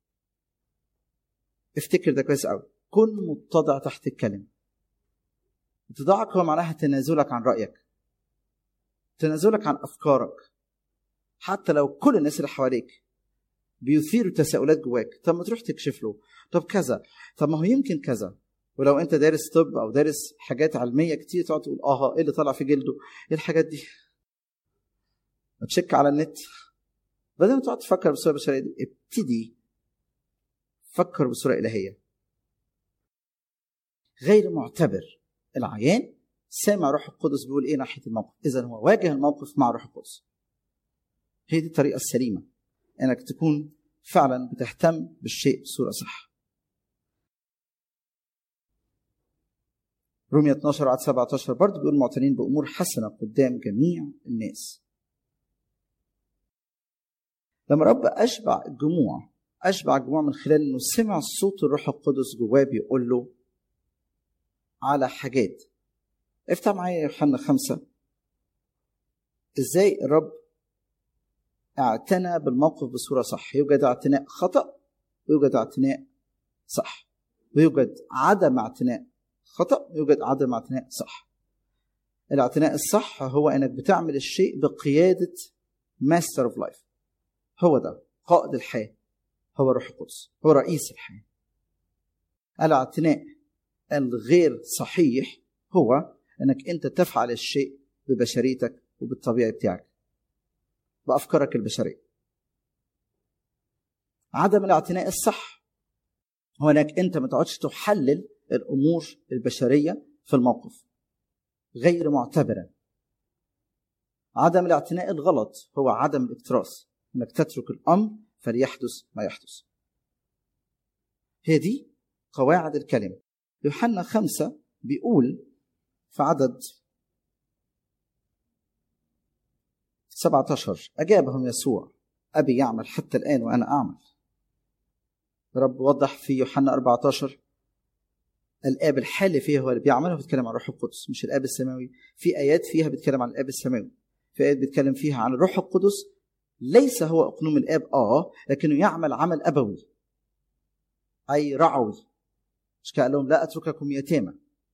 افتكر ده كويس قوي كن متضع تحت الكلمة اتضاعك هو معناها تنازلك عن رأيك تنازلك عن أفكارك حتى لو كل الناس اللي حواليك بيثيروا تساؤلات جواك طب ما تروح تكشف له طب كذا طب ما هو يمكن كذا ولو انت دارس طب او دارس حاجات علميه كتير تقعد تقول اه ايه اللي طالع في جلده ايه الحاجات دي تشك على النت بدل ما تقعد تفكر بصوره بشريه دي ابتدي فكر بصوره الهيه غير معتبر العيان سامع روح القدس بيقول ايه ناحيه الموقف اذا هو واجه الموقف مع روح القدس هي دي الطريقه السليمه انك تكون فعلا بتهتم بالشيء بصوره صح رومية 12 عدد 17 برضه بيقول معتنين بامور حسنه قدام جميع الناس لما رب اشبع الجموع اشبع الجموع من خلال انه سمع صوت الروح القدس جواه بيقول له على حاجات افتح معايا يوحنا خمسة ازاي الرب اعتنى بالموقف بصورة صح يوجد اعتناء خطأ ويوجد اعتناء صح ويوجد عدم اعتناء خطأ ويوجد عدم اعتناء صح الاعتناء الصح هو انك بتعمل الشيء بقيادة ماستر اوف لايف هو ده قائد الحياة هو روح القدس هو رئيس الحياة الاعتناء الغير صحيح هو انك انت تفعل الشيء ببشريتك وبالطبيعي بتاعك بافكارك البشريه عدم الاعتناء الصح هو انك انت ما تقعدش تحلل الامور البشريه في الموقف غير معتبرا عدم الاعتناء الغلط هو عدم الاكتراث انك تترك الامر فليحدث ما يحدث هي دي قواعد الكلمه يوحنا خمسة بيقول في عدد 17 أجابهم يسوع أبي يعمل حتى الآن وأنا أعمل رب وضح في يوحنا 14 الآب الحالي فيها هو اللي بيعمله بيتكلم عن الروح القدس مش الآب السماوي في آيات فيها بيتكلم عن الآب السماوي في آيات بيتكلم فيها عن الروح القدس ليس هو أقنوم الآب آه لكنه يعمل عمل أبوي أي رعوي مش قال لهم لا اترككم يتامى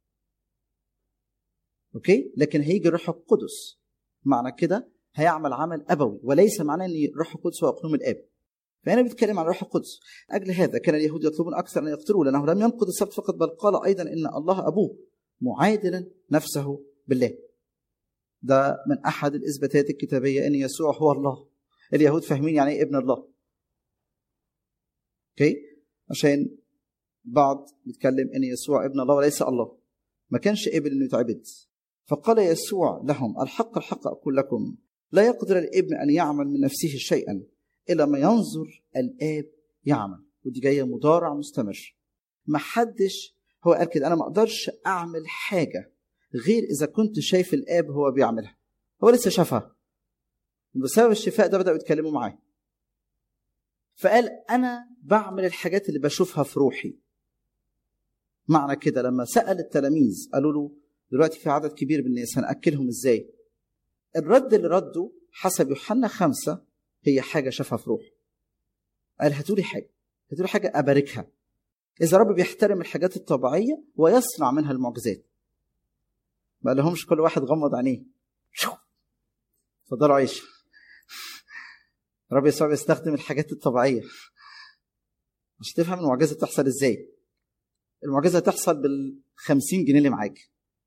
اوكي لكن هيجي الروح القدس معنى كده هيعمل عمل ابوي وليس معناه ان الروح القدس هو اقنوم الاب فهنا بيتكلم عن الروح القدس اجل هذا كان اليهود يطلبون اكثر ان يقتلوه لانه لم ينقض السبت فقط بل قال ايضا ان الله ابوه معادلا نفسه بالله ده من احد الاثباتات الكتابيه ان يسوع هو الله اليهود فاهمين يعني ايه ابن الله اوكي عشان بعض بيتكلم ان يسوع ابن الله وليس الله ما كانش قبل انه يتعبد فقال يسوع لهم الحق الحق اقول لكم لا يقدر الابن ان يعمل من نفسه شيئا الا ما ينظر الاب يعمل ودي جايه مضارع مستمر ما حدش هو قال كده انا ما اقدرش اعمل حاجه غير اذا كنت شايف الاب هو بيعملها هو لسه شافها بسبب الشفاء ده بداوا يتكلموا معاه فقال انا بعمل الحاجات اللي بشوفها في روحي معنى كده لما سال التلاميذ قالوا له دلوقتي في عدد كبير من الناس هناكلهم ازاي الرد اللي رده حسب يوحنا خمسة هي حاجة شافها في روحه قال هاتوا لي حاجة هاتوا لي حاجة أباركها إذا رب بيحترم الحاجات الطبيعية ويصنع منها المعجزات ما لهمش كل واحد غمض عينيه اتفضلوا عيش رب يسوع بيستخدم الحاجات الطبيعية مش تفهم المعجزة تحصل ازاي المعجزة تحصل بال 50 جنيه اللي معاك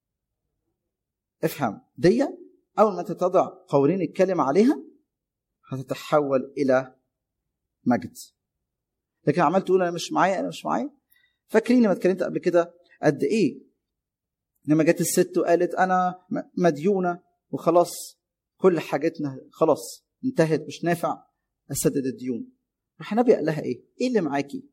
افهم دي أول ما تتضع قولين الكلمة عليها هتتحول إلى مجد لكن عمال تقول أنا مش معايا أنا مش معايا فاكرين لما اتكلمت قبل كده قد إيه لما جت الست وقالت أنا مديونة وخلاص كل حاجتنا خلاص انتهت مش نافع أسدد الديون راح النبي قال لها إيه؟ إيه اللي معاكي؟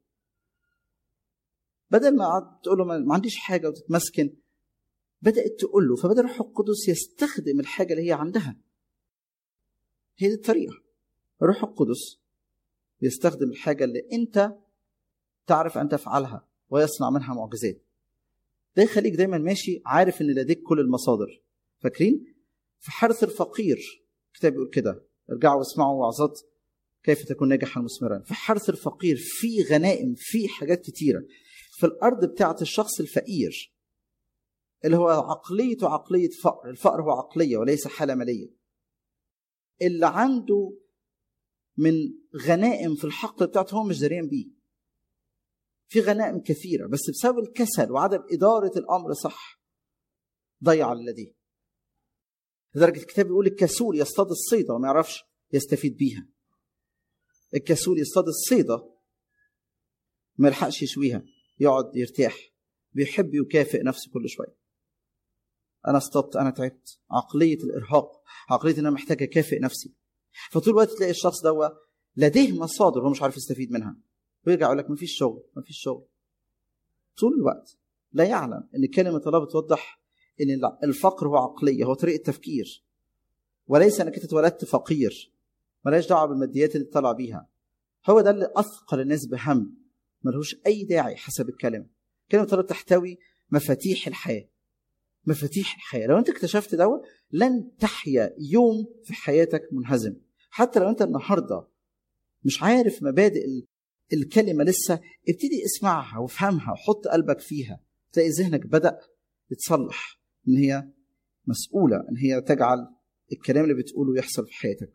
بدل ما قعدت تقول له ما عنديش حاجة وتتمسكن بدأت تقول له فبدأ الروح القدس يستخدم الحاجة اللي هي عندها هي دي الطريقة الروح القدس يستخدم الحاجة اللي أنت تعرف أن تفعلها ويصنع منها معجزات ده يخليك دايما ماشي عارف ان لديك كل المصادر فاكرين في حرث الفقير كتاب بيقول كده ارجعوا واسمعوا وعظات كيف تكون ناجحا مثمرا في حرث الفقير في غنائم في حاجات كتيرة في الأرض بتاعت الشخص الفقير اللي هو عقليته عقلية فقر الفقر هو عقلية وليس حالة مالية اللي عنده من غنائم في الحقل بتاعته هو مش دريان بيه في غنائم كثيره بس بسبب الكسل وعدم اداره الامر صح ضيع الذي لدرجه الكتاب بيقول الكسول يصطاد الصيده وما يعرفش يستفيد بيها الكسول يصطاد الصيده ما يلحقش يشويها يقعد يرتاح بيحب يكافئ نفسه كل شويه انا اصطدت انا تعبت عقليه الارهاق عقليه ان انا محتاج اكافئ نفسي فطول الوقت تلاقي الشخص ده لديه مصادر هو مش عارف يستفيد منها ويرجع يقول لك مفيش شغل مفيش شغل طول الوقت لا يعلم ان كلمه الله بتوضح ان الفقر هو عقليه هو طريقه تفكير وليس انك انت اتولدت فقير ملاش دعوه بالماديات اللي طلع بيها هو ده اللي اثقل الناس بهم ملهوش اي داعي حسب الكلمه كلمه الله تحتوي مفاتيح الحياه مفاتيح الحياه لو انت اكتشفت ده لن تحيا يوم في حياتك منهزم حتى لو انت النهارده مش عارف مبادئ الكلمه لسه ابتدي اسمعها وافهمها وحط قلبك فيها تلاقي ذهنك بدا يتصلح ان هي مسؤوله ان هي تجعل الكلام اللي بتقوله يحصل في حياتك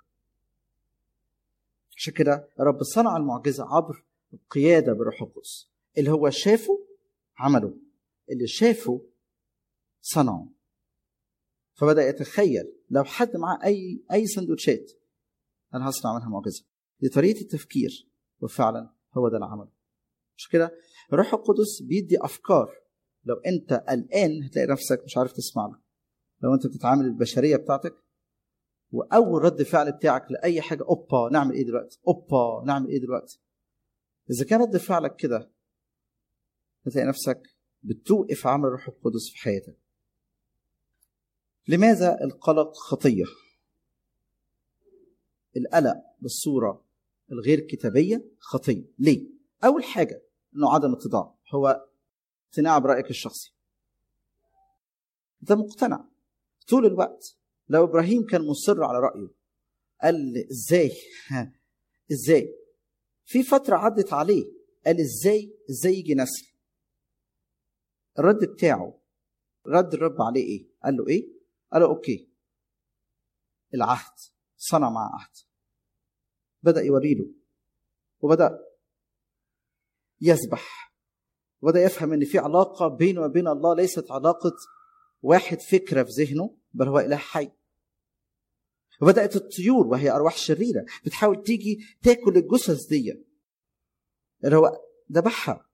عشان كده رب صنع المعجزه عبر القياده بروح القدس اللي هو شافه عمله اللي شافه صنعه فبدا يتخيل لو حد معاه اي اي سندوتشات انا هصنع منها معجزه دي طريقه التفكير وفعلا هو ده العمل مش كده الروح القدس بيدي افكار لو انت قلقان هتلاقي نفسك مش عارف تسمع له لو انت بتتعامل البشريه بتاعتك واول رد فعل بتاعك لاي حاجه اوبا نعمل ايه دلوقتي اوبا نعمل ايه دلوقتي اذا كان رد فعلك كده هتلاقي نفسك بتوقف عمل الروح القدس في حياتك لماذا القلق خطيه القلق بالصوره الغير كتابيه خطيه ليه اول حاجه انه عدم اتضاع هو اقتناع برايك الشخصي انت مقتنع طول الوقت لو ابراهيم كان مصر على رايه قال ازاي ها ازاي في فتره عدت عليه قال ازاي ازاي يجي نسل الرد بتاعه رد الرب عليه ايه قال له ايه قال له اوكي العهد صنع مع عهد بدا يوري له وبدا يسبح وبدا يفهم ان في علاقه بينه وبين الله ليست علاقه واحد فكره في ذهنه بل هو اله حي وبدات الطيور وهي ارواح شريره بتحاول تيجي تاكل الجثث دي اللي هو ذبحها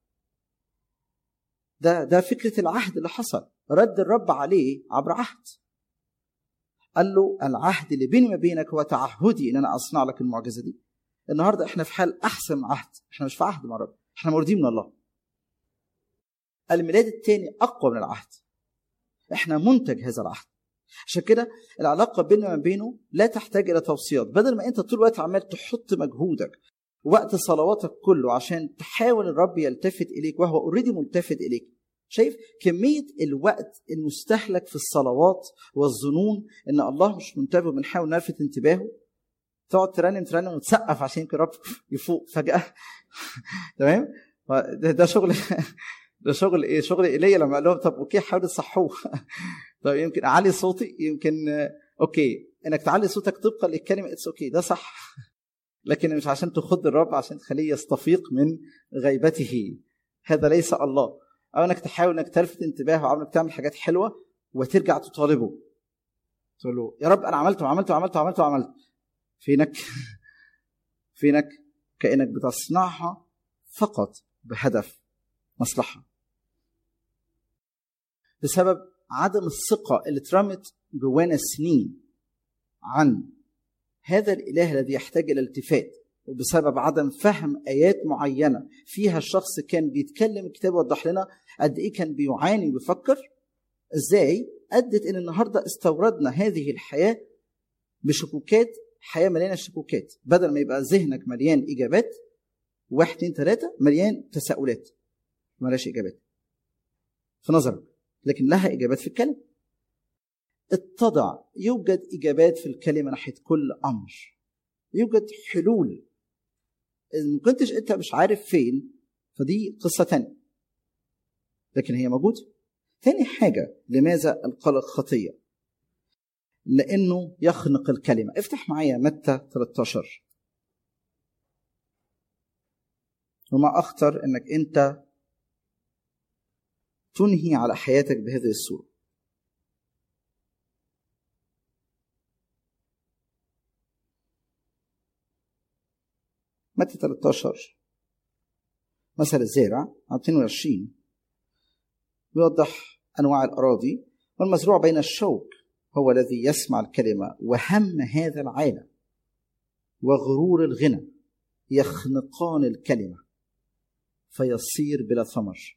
ده ده فكره العهد اللي حصل رد الرب عليه عبر عهد قال له العهد اللي بيني وبينك هو تعهدي ان انا اصنع لك المعجزه دي النهارده احنا في حال احسن عهد احنا مش في عهد مع الرب احنا موردين من الله الميلاد الثاني اقوى من العهد احنا منتج هذا العهد عشان كده العلاقة بيننا وبينه لا تحتاج إلى توصيات بدل ما أنت طول الوقت عمال تحط مجهودك وقت صلواتك كله عشان تحاول الرب يلتفت إليك وهو اوريدي ملتفت إليك شايف كمية الوقت المستهلك في الصلوات والظنون إن الله مش منتبه وبنحاول نلفت انتباهه تقعد ترنم ترنم وتسقف عشان يمكن الرب يفوق فجأة تمام ده, ده شغل ده شغل ايه شغل ايليا لما قال لهم طب اوكي حاولوا تصحوه طب يمكن اعلي صوتي يمكن اوكي انك تعلي صوتك طبقا للكلمه اتس اوكي ده صح لكن مش عشان تخض الرب عشان تخليه يستفيق من غيبته هذا ليس الله او انك تحاول انك تلفت انتباهه او انك تعمل حاجات حلوه وترجع تطالبه تقول له يا رب انا عملت وعملت وعملت وعملت وعملت فينك فينك كانك بتصنعها فقط بهدف مصلحه بسبب عدم الثقة اللي اترمت جوانا سنين عن هذا الإله الذي يحتاج إلى التفات وبسبب عدم فهم آيات معينة فيها الشخص كان بيتكلم الكتاب وضح لنا قد إيه كان بيعاني ويفكر إزاي أدت إن النهاردة استوردنا هذه الحياة بشكوكات حياة مليانة شكوكات بدل ما يبقى ذهنك مليان إجابات واحد اتنين تلاتة مليان تساؤلات ملاش إجابات في نظرك لكن لها اجابات في الكلمه اتضع يوجد اجابات في الكلمه ناحيه كل امر يوجد حلول ان ما كنتش انت مش عارف فين فدي قصه تانية لكن هي موجوده تاني حاجه لماذا القلق خطيه لانه يخنق الكلمه افتح معايا متى 13 وما اخطر انك انت تنهي على حياتك بهذه الصورة متى 13 مثل الزارع 22 بيوضح أنواع الأراضي والمزروع بين الشوك هو الذي يسمع الكلمة وهم هذا العالم وغرور الغنى يخنقان الكلمة فيصير بلا ثمر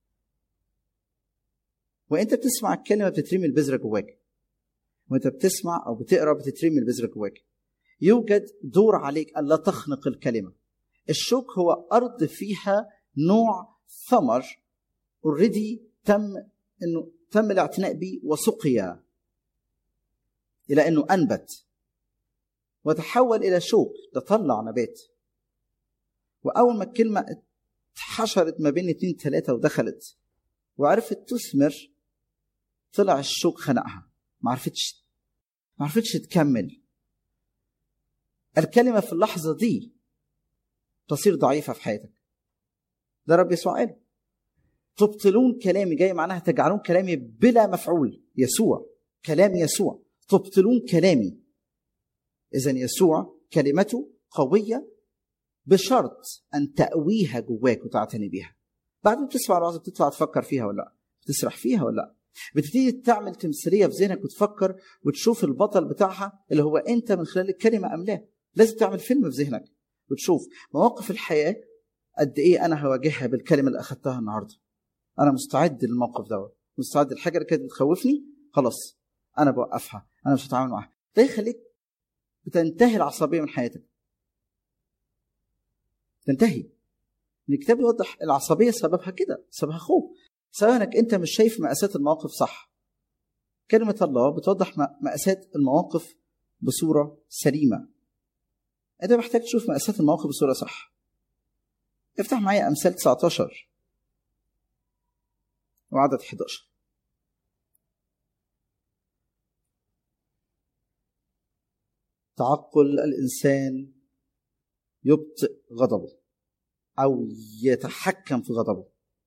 وانت بتسمع الكلمة بتترمي البذرة جواك وانت بتسمع او بتقرا بتترمي البذرة جواك يوجد دور عليك الا تخنق الكلمة الشوك هو ارض فيها نوع ثمر اوريدي تم انه تم الاعتناء به وسقي الى انه انبت وتحول الى شوك ده طلع نبات واول ما الكلمه اتحشرت ما بين اتنين تلاته ودخلت وعرفت تثمر طلع الشوك خنقها ما عرفتش ما عرفتش تكمل الكلمه في اللحظه دي تصير ضعيفه في حياتك ده رب يسوع قال تبطلون كلامي جاي معناها تجعلون كلامي بلا مفعول يسوع كلام يسوع تبطلون كلامي اذا يسوع كلمته قويه بشرط ان تأويها جواك وتعتني بيها بعد ما تسمع الوعظه بتطلع تفكر فيها ولا لا بتسرح فيها ولا لا بتبتدي تعمل تمثيليه في ذهنك وتفكر وتشوف البطل بتاعها اللي هو انت من خلال الكلمه ام لا لازم تعمل فيلم في ذهنك وتشوف مواقف الحياه قد ايه انا هواجهها بالكلمه اللي اخذتها النهارده انا مستعد للموقف دوت مستعد الحاجه اللي كانت بتخوفني خلاص انا بوقفها انا مش هتعامل معاها ده يخليك بتنتهي العصبيه من حياتك تنتهي الكتاب يوضح العصبيه سببها كده سببها خوف سببها انك انت مش شايف مقاسات المواقف صح كلمه الله بتوضح مقاسات المواقف بصوره سليمه انت محتاج تشوف مقاسات المواقف بصوره صح افتح معايا امثال 19 وعدد 11 تعقل الانسان يبطئ غضبه او يتحكم في غضبه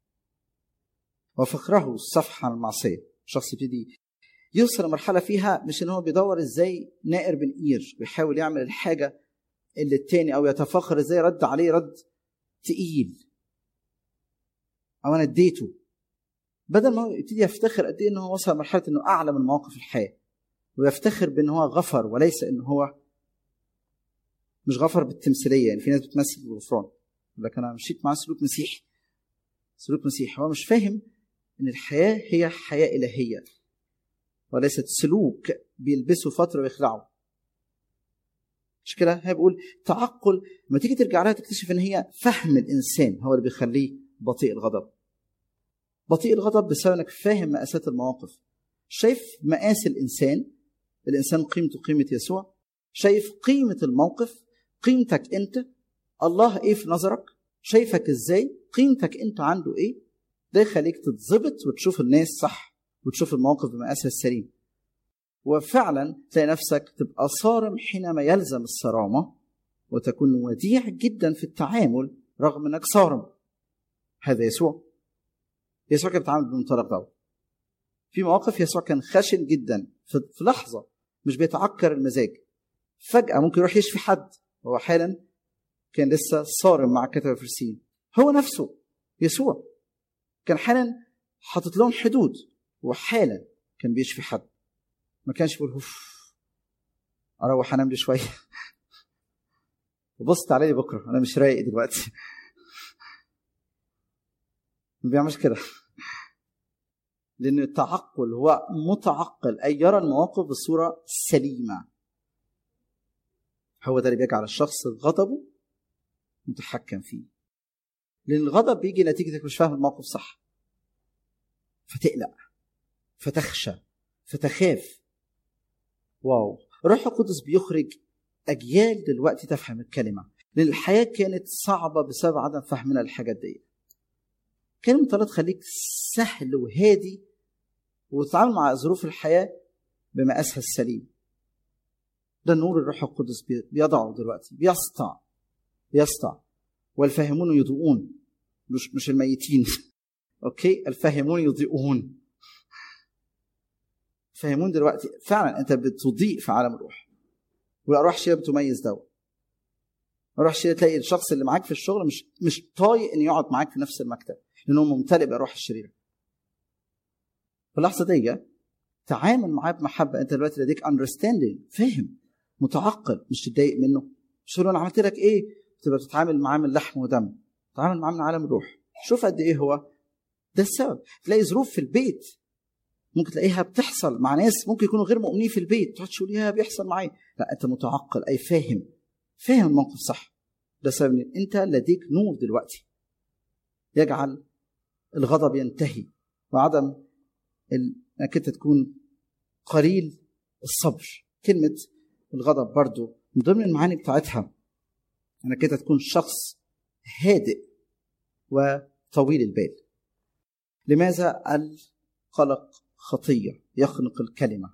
وفخره الصفحة عن المعصية شخص يبتدي يوصل لمرحلة فيها مش ان هو بيدور ازاي نائر بن قير ويحاول يعمل الحاجة اللي التاني او يتفخر ازاي رد عليه رد تقيل او انا اديته بدل ما هو يبتدي يفتخر قد ايه ان هو وصل لمرحلة انه اعلى من مواقف الحياة ويفتخر بان هو غفر وليس ان هو مش غفر بالتمثيليه يعني في ناس بتمثل بالغفران لكن انا مشيت معاه سلوك مسيحي سلوك مسيحي هو مش فاهم ان الحياه هي حياه الهيه وليست سلوك بيلبسه فتره ويخلعه مش كده هي بيقول تعقل لما تيجي ترجع لها تكتشف ان هي فهم الانسان هو اللي بيخليه بطيء الغضب بطيء الغضب بسبب انك فاهم مقاسات المواقف شايف مقاس الانسان الانسان قيمته قيمه يسوع شايف قيمه الموقف قيمتك انت الله ايه في نظرك شايفك ازاي قيمتك انت عنده ايه ده يخليك تتظبط وتشوف الناس صح وتشوف المواقف بمقاسها السليم وفعلا تلاقي نفسك تبقى صارم حينما يلزم الصرامه وتكون وديع جدا في التعامل رغم انك صارم هذا يسوع يسوع كان بيتعامل بالمنطلق ده في مواقف يسوع كان خشن جدا في لحظه مش بيتعكر المزاج فجاه ممكن يروح يشفي حد هو حالا كان لسه صارم مع كتب الفرسين هو نفسه يسوع كان حالا حاطط لهم حدود وحالا كان بيشفي حد ما كانش بيقول اوف اروح انام لي شويه وبصت عليه بكره انا مش رايق دلوقتي ما بيعملش كده لان التعقل هو متعقل اي يرى المواقف بصوره سليمه هو ده اللي بيجعل الشخص غضبه متحكم فيه لان الغضب بيجي نتيجه انك مش فاهم الموقف صح فتقلق فتخشى فتخاف واو الروح القدس بيخرج اجيال دلوقتي تفهم الكلمه لان الحياه كانت صعبه بسبب عدم فهمنا الحاجات دي كلمه الله تخليك سهل وهادي وتتعامل مع ظروف الحياه بمقاسها السليم ده النور الروح القدس بيضعه دلوقتي بيسطع بيسطع والفاهمون يضوءون مش مش الميتين اوكي الفاهمون يضيئون فاهمون دلوقتي فعلا انت بتضيء في عالم الروح والارواح الشريره بتميز دوت الارواح الشريره تلاقي الشخص اللي معاك في الشغل مش مش طايق انه يقعد معاك في نفس المكتب لانه ممتلئ بالروح الشريره في اللحظه دي تعامل معاه بمحبه انت دلوقتي لديك اندرستاندينج فاهم متعقل مش تتضايق منه مش تقول له انا عملت لك ايه تبقى بتتعامل معاه من لحم ودم تتعامل معاه من عالم الروح شوف قد ايه هو ده السبب تلاقي ظروف في البيت ممكن تلاقيها بتحصل مع ناس ممكن يكونوا غير مؤمنين في البيت تقعد تقول يا بيحصل معايا لا انت متعقل اي فاهم فاهم الموقف صح ده سبب إن انت لديك نور دلوقتي يجعل الغضب ينتهي وعدم ال- انك انت تكون قليل الصبر كلمه الغضب برضو من ضمن المعاني بتاعتها انك انت تكون شخص هادئ وطويل البال لماذا القلق خطيه يخنق الكلمه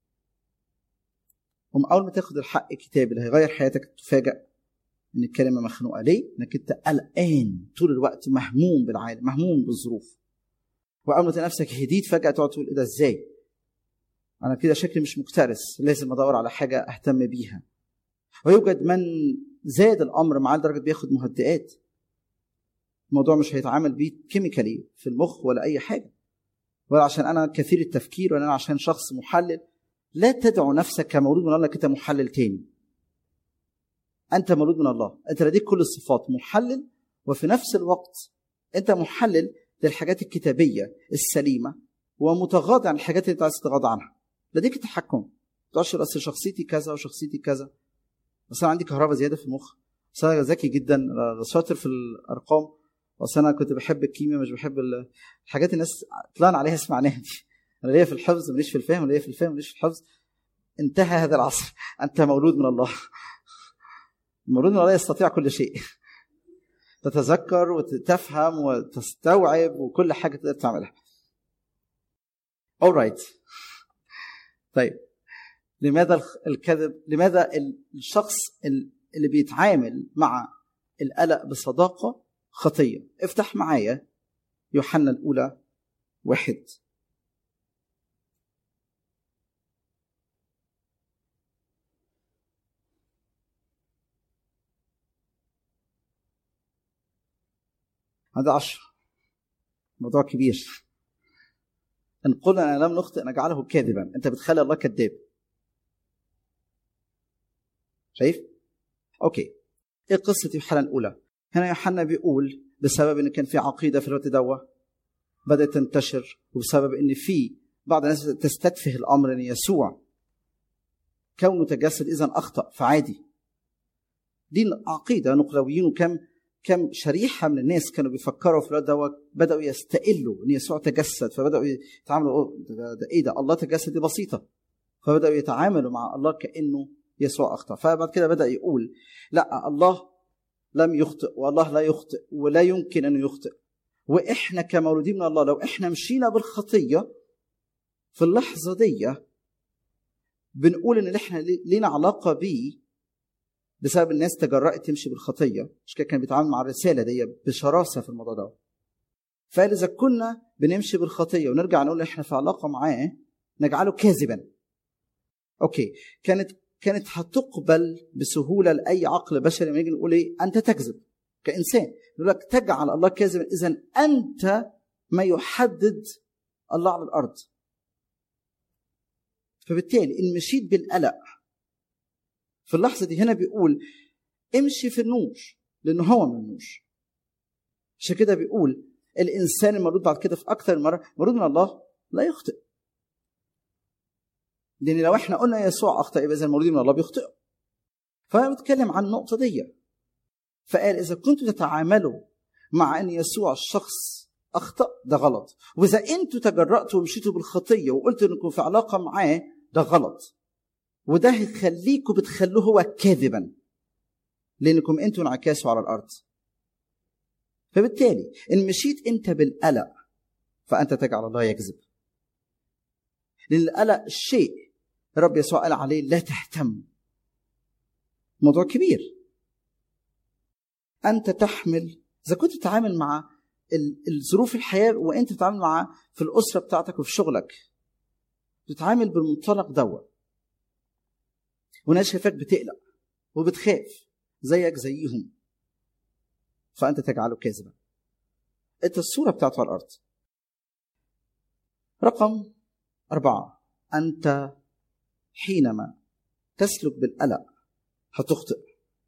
هم اول ما تاخد الحق الكتابي اللي هيغير حياتك تفاجأ ان الكلمه مخنوقه ليه؟ انك انت قلقان طول الوقت مهموم بالعالم مهموم بالظروف واول ما تلاقي نفسك هديت فجاه تقعد تقول ايه ده ازاي؟ انا كده شكلي مش مكترث لازم ادور على حاجه اهتم بيها ويوجد من زاد الامر معاه لدرجه بياخد مهدئات الموضوع مش هيتعامل بيه كيميكالي في المخ ولا اي حاجه ولا عشان انا كثير التفكير ولا انا عشان شخص محلل لا تدعو نفسك كمولود من الله انك انت محلل تاني انت مولود من الله انت لديك كل الصفات محلل وفي نفس الوقت انت محلل للحاجات الكتابيه السليمه ومتغاضى عن الحاجات اللي انت عايز تتغاضى عنها لديك التحكم ما تقعدش اصل شخصيتي كذا وشخصيتي كذا بس انا عندي كهرباء زياده في المخ بس انا ذكي جدا أنا شاطر في الارقام بس انا كنت بحب الكيمياء مش بحب ال- الحاجات الناس طلعنا عليها سمعناها دي انا ليا في الحفظ ماليش في الفهم ليا في الفهم ماليش في الحفظ انتهى هذا العصر انت مولود من الله المولود من الله يستطيع كل شيء تتذكر وتفهم وتستوعب وكل حاجه تقدر تعملها alright طيب لماذا الخ- الكذب لماذا الشخص ال- اللي بيتعامل مع القلق بصداقه خطيه افتح معايا يوحنا الاولى واحد هذا عشر موضوع كبير ان قلنا أنا لم نخطئ نجعله كاذبا انت بتخلي الله كذاب شايف اوكي ايه قصه يوحنا الاولى هنا يوحنا بيقول بسبب ان كان في عقيده في الوقت دوا بدات تنتشر وبسبب ان في بعض الناس تستتفه الامر ان يسوع كونه تجسد اذا اخطا فعادي دي العقيده نقلويين وكم كم شريحه من الناس كانوا بيفكروا في الوقت دوت بداوا يستقلوا ان يسوع تجسد فبداوا يتعاملوا أوه، ده, ده, ده ايه ده الله تجسد دي بسيطه فبداوا يتعاملوا مع الله كانه يسوع اخطا فبعد كده بدا يقول لا الله لم يخطئ والله لا يخطئ ولا يمكن انه يخطئ واحنا كمولودين من الله لو احنا مشينا بالخطيه في اللحظه دي بنقول ان احنا لينا علاقه بيه بسبب الناس تجرأت تمشي بالخطيه مش كده كان بيتعامل مع الرساله دي بشراسه في الموضوع ده فقال اذا كنا بنمشي بالخطيه ونرجع نقول احنا في علاقه معاه نجعله كاذبا اوكي كانت كانت هتقبل بسهوله لاي عقل بشري لما يجي نقول ايه انت تكذب كانسان يقول لك تجعل الله كاذبا اذا انت ما يحدد الله على الارض فبالتالي ان مشيت بالقلق في اللحظه دي هنا بيقول امشي في النور لانه هو من النور عشان كده بيقول الانسان المولود بعد كده في اكثر من مره مولود من الله لا يخطئ لان لو احنا قلنا يسوع اخطا يبقى اذا المولودين من الله بيخطئوا فانا بتكلم عن النقطه دي فقال اذا كنتم تتعاملوا مع ان يسوع الشخص اخطا ده غلط واذا انتوا تجرأتوا ومشيتوا بالخطيه وقلتوا انكم في علاقه معاه ده غلط وده هيخليكم بتخلوه هو كاذبا لانكم انتوا انعكاسوا على الارض فبالتالي ان مشيت انت بالقلق فانت تجعل الله يكذب لان القلق شيء الرب يسوع قال عليه لا تهتم موضوع كبير انت تحمل اذا كنت تتعامل مع ال- الظروف الحياه وانت بتتعامل معاه في الاسره بتاعتك وفي شغلك بتتعامل بالمنطلق دوت وناس شايفاك بتقلق وبتخاف زيك زيهم فانت تجعله كاذبا انت الصوره بتاعته على الارض رقم أربعة أنت حينما تسلك بالقلق هتخطئ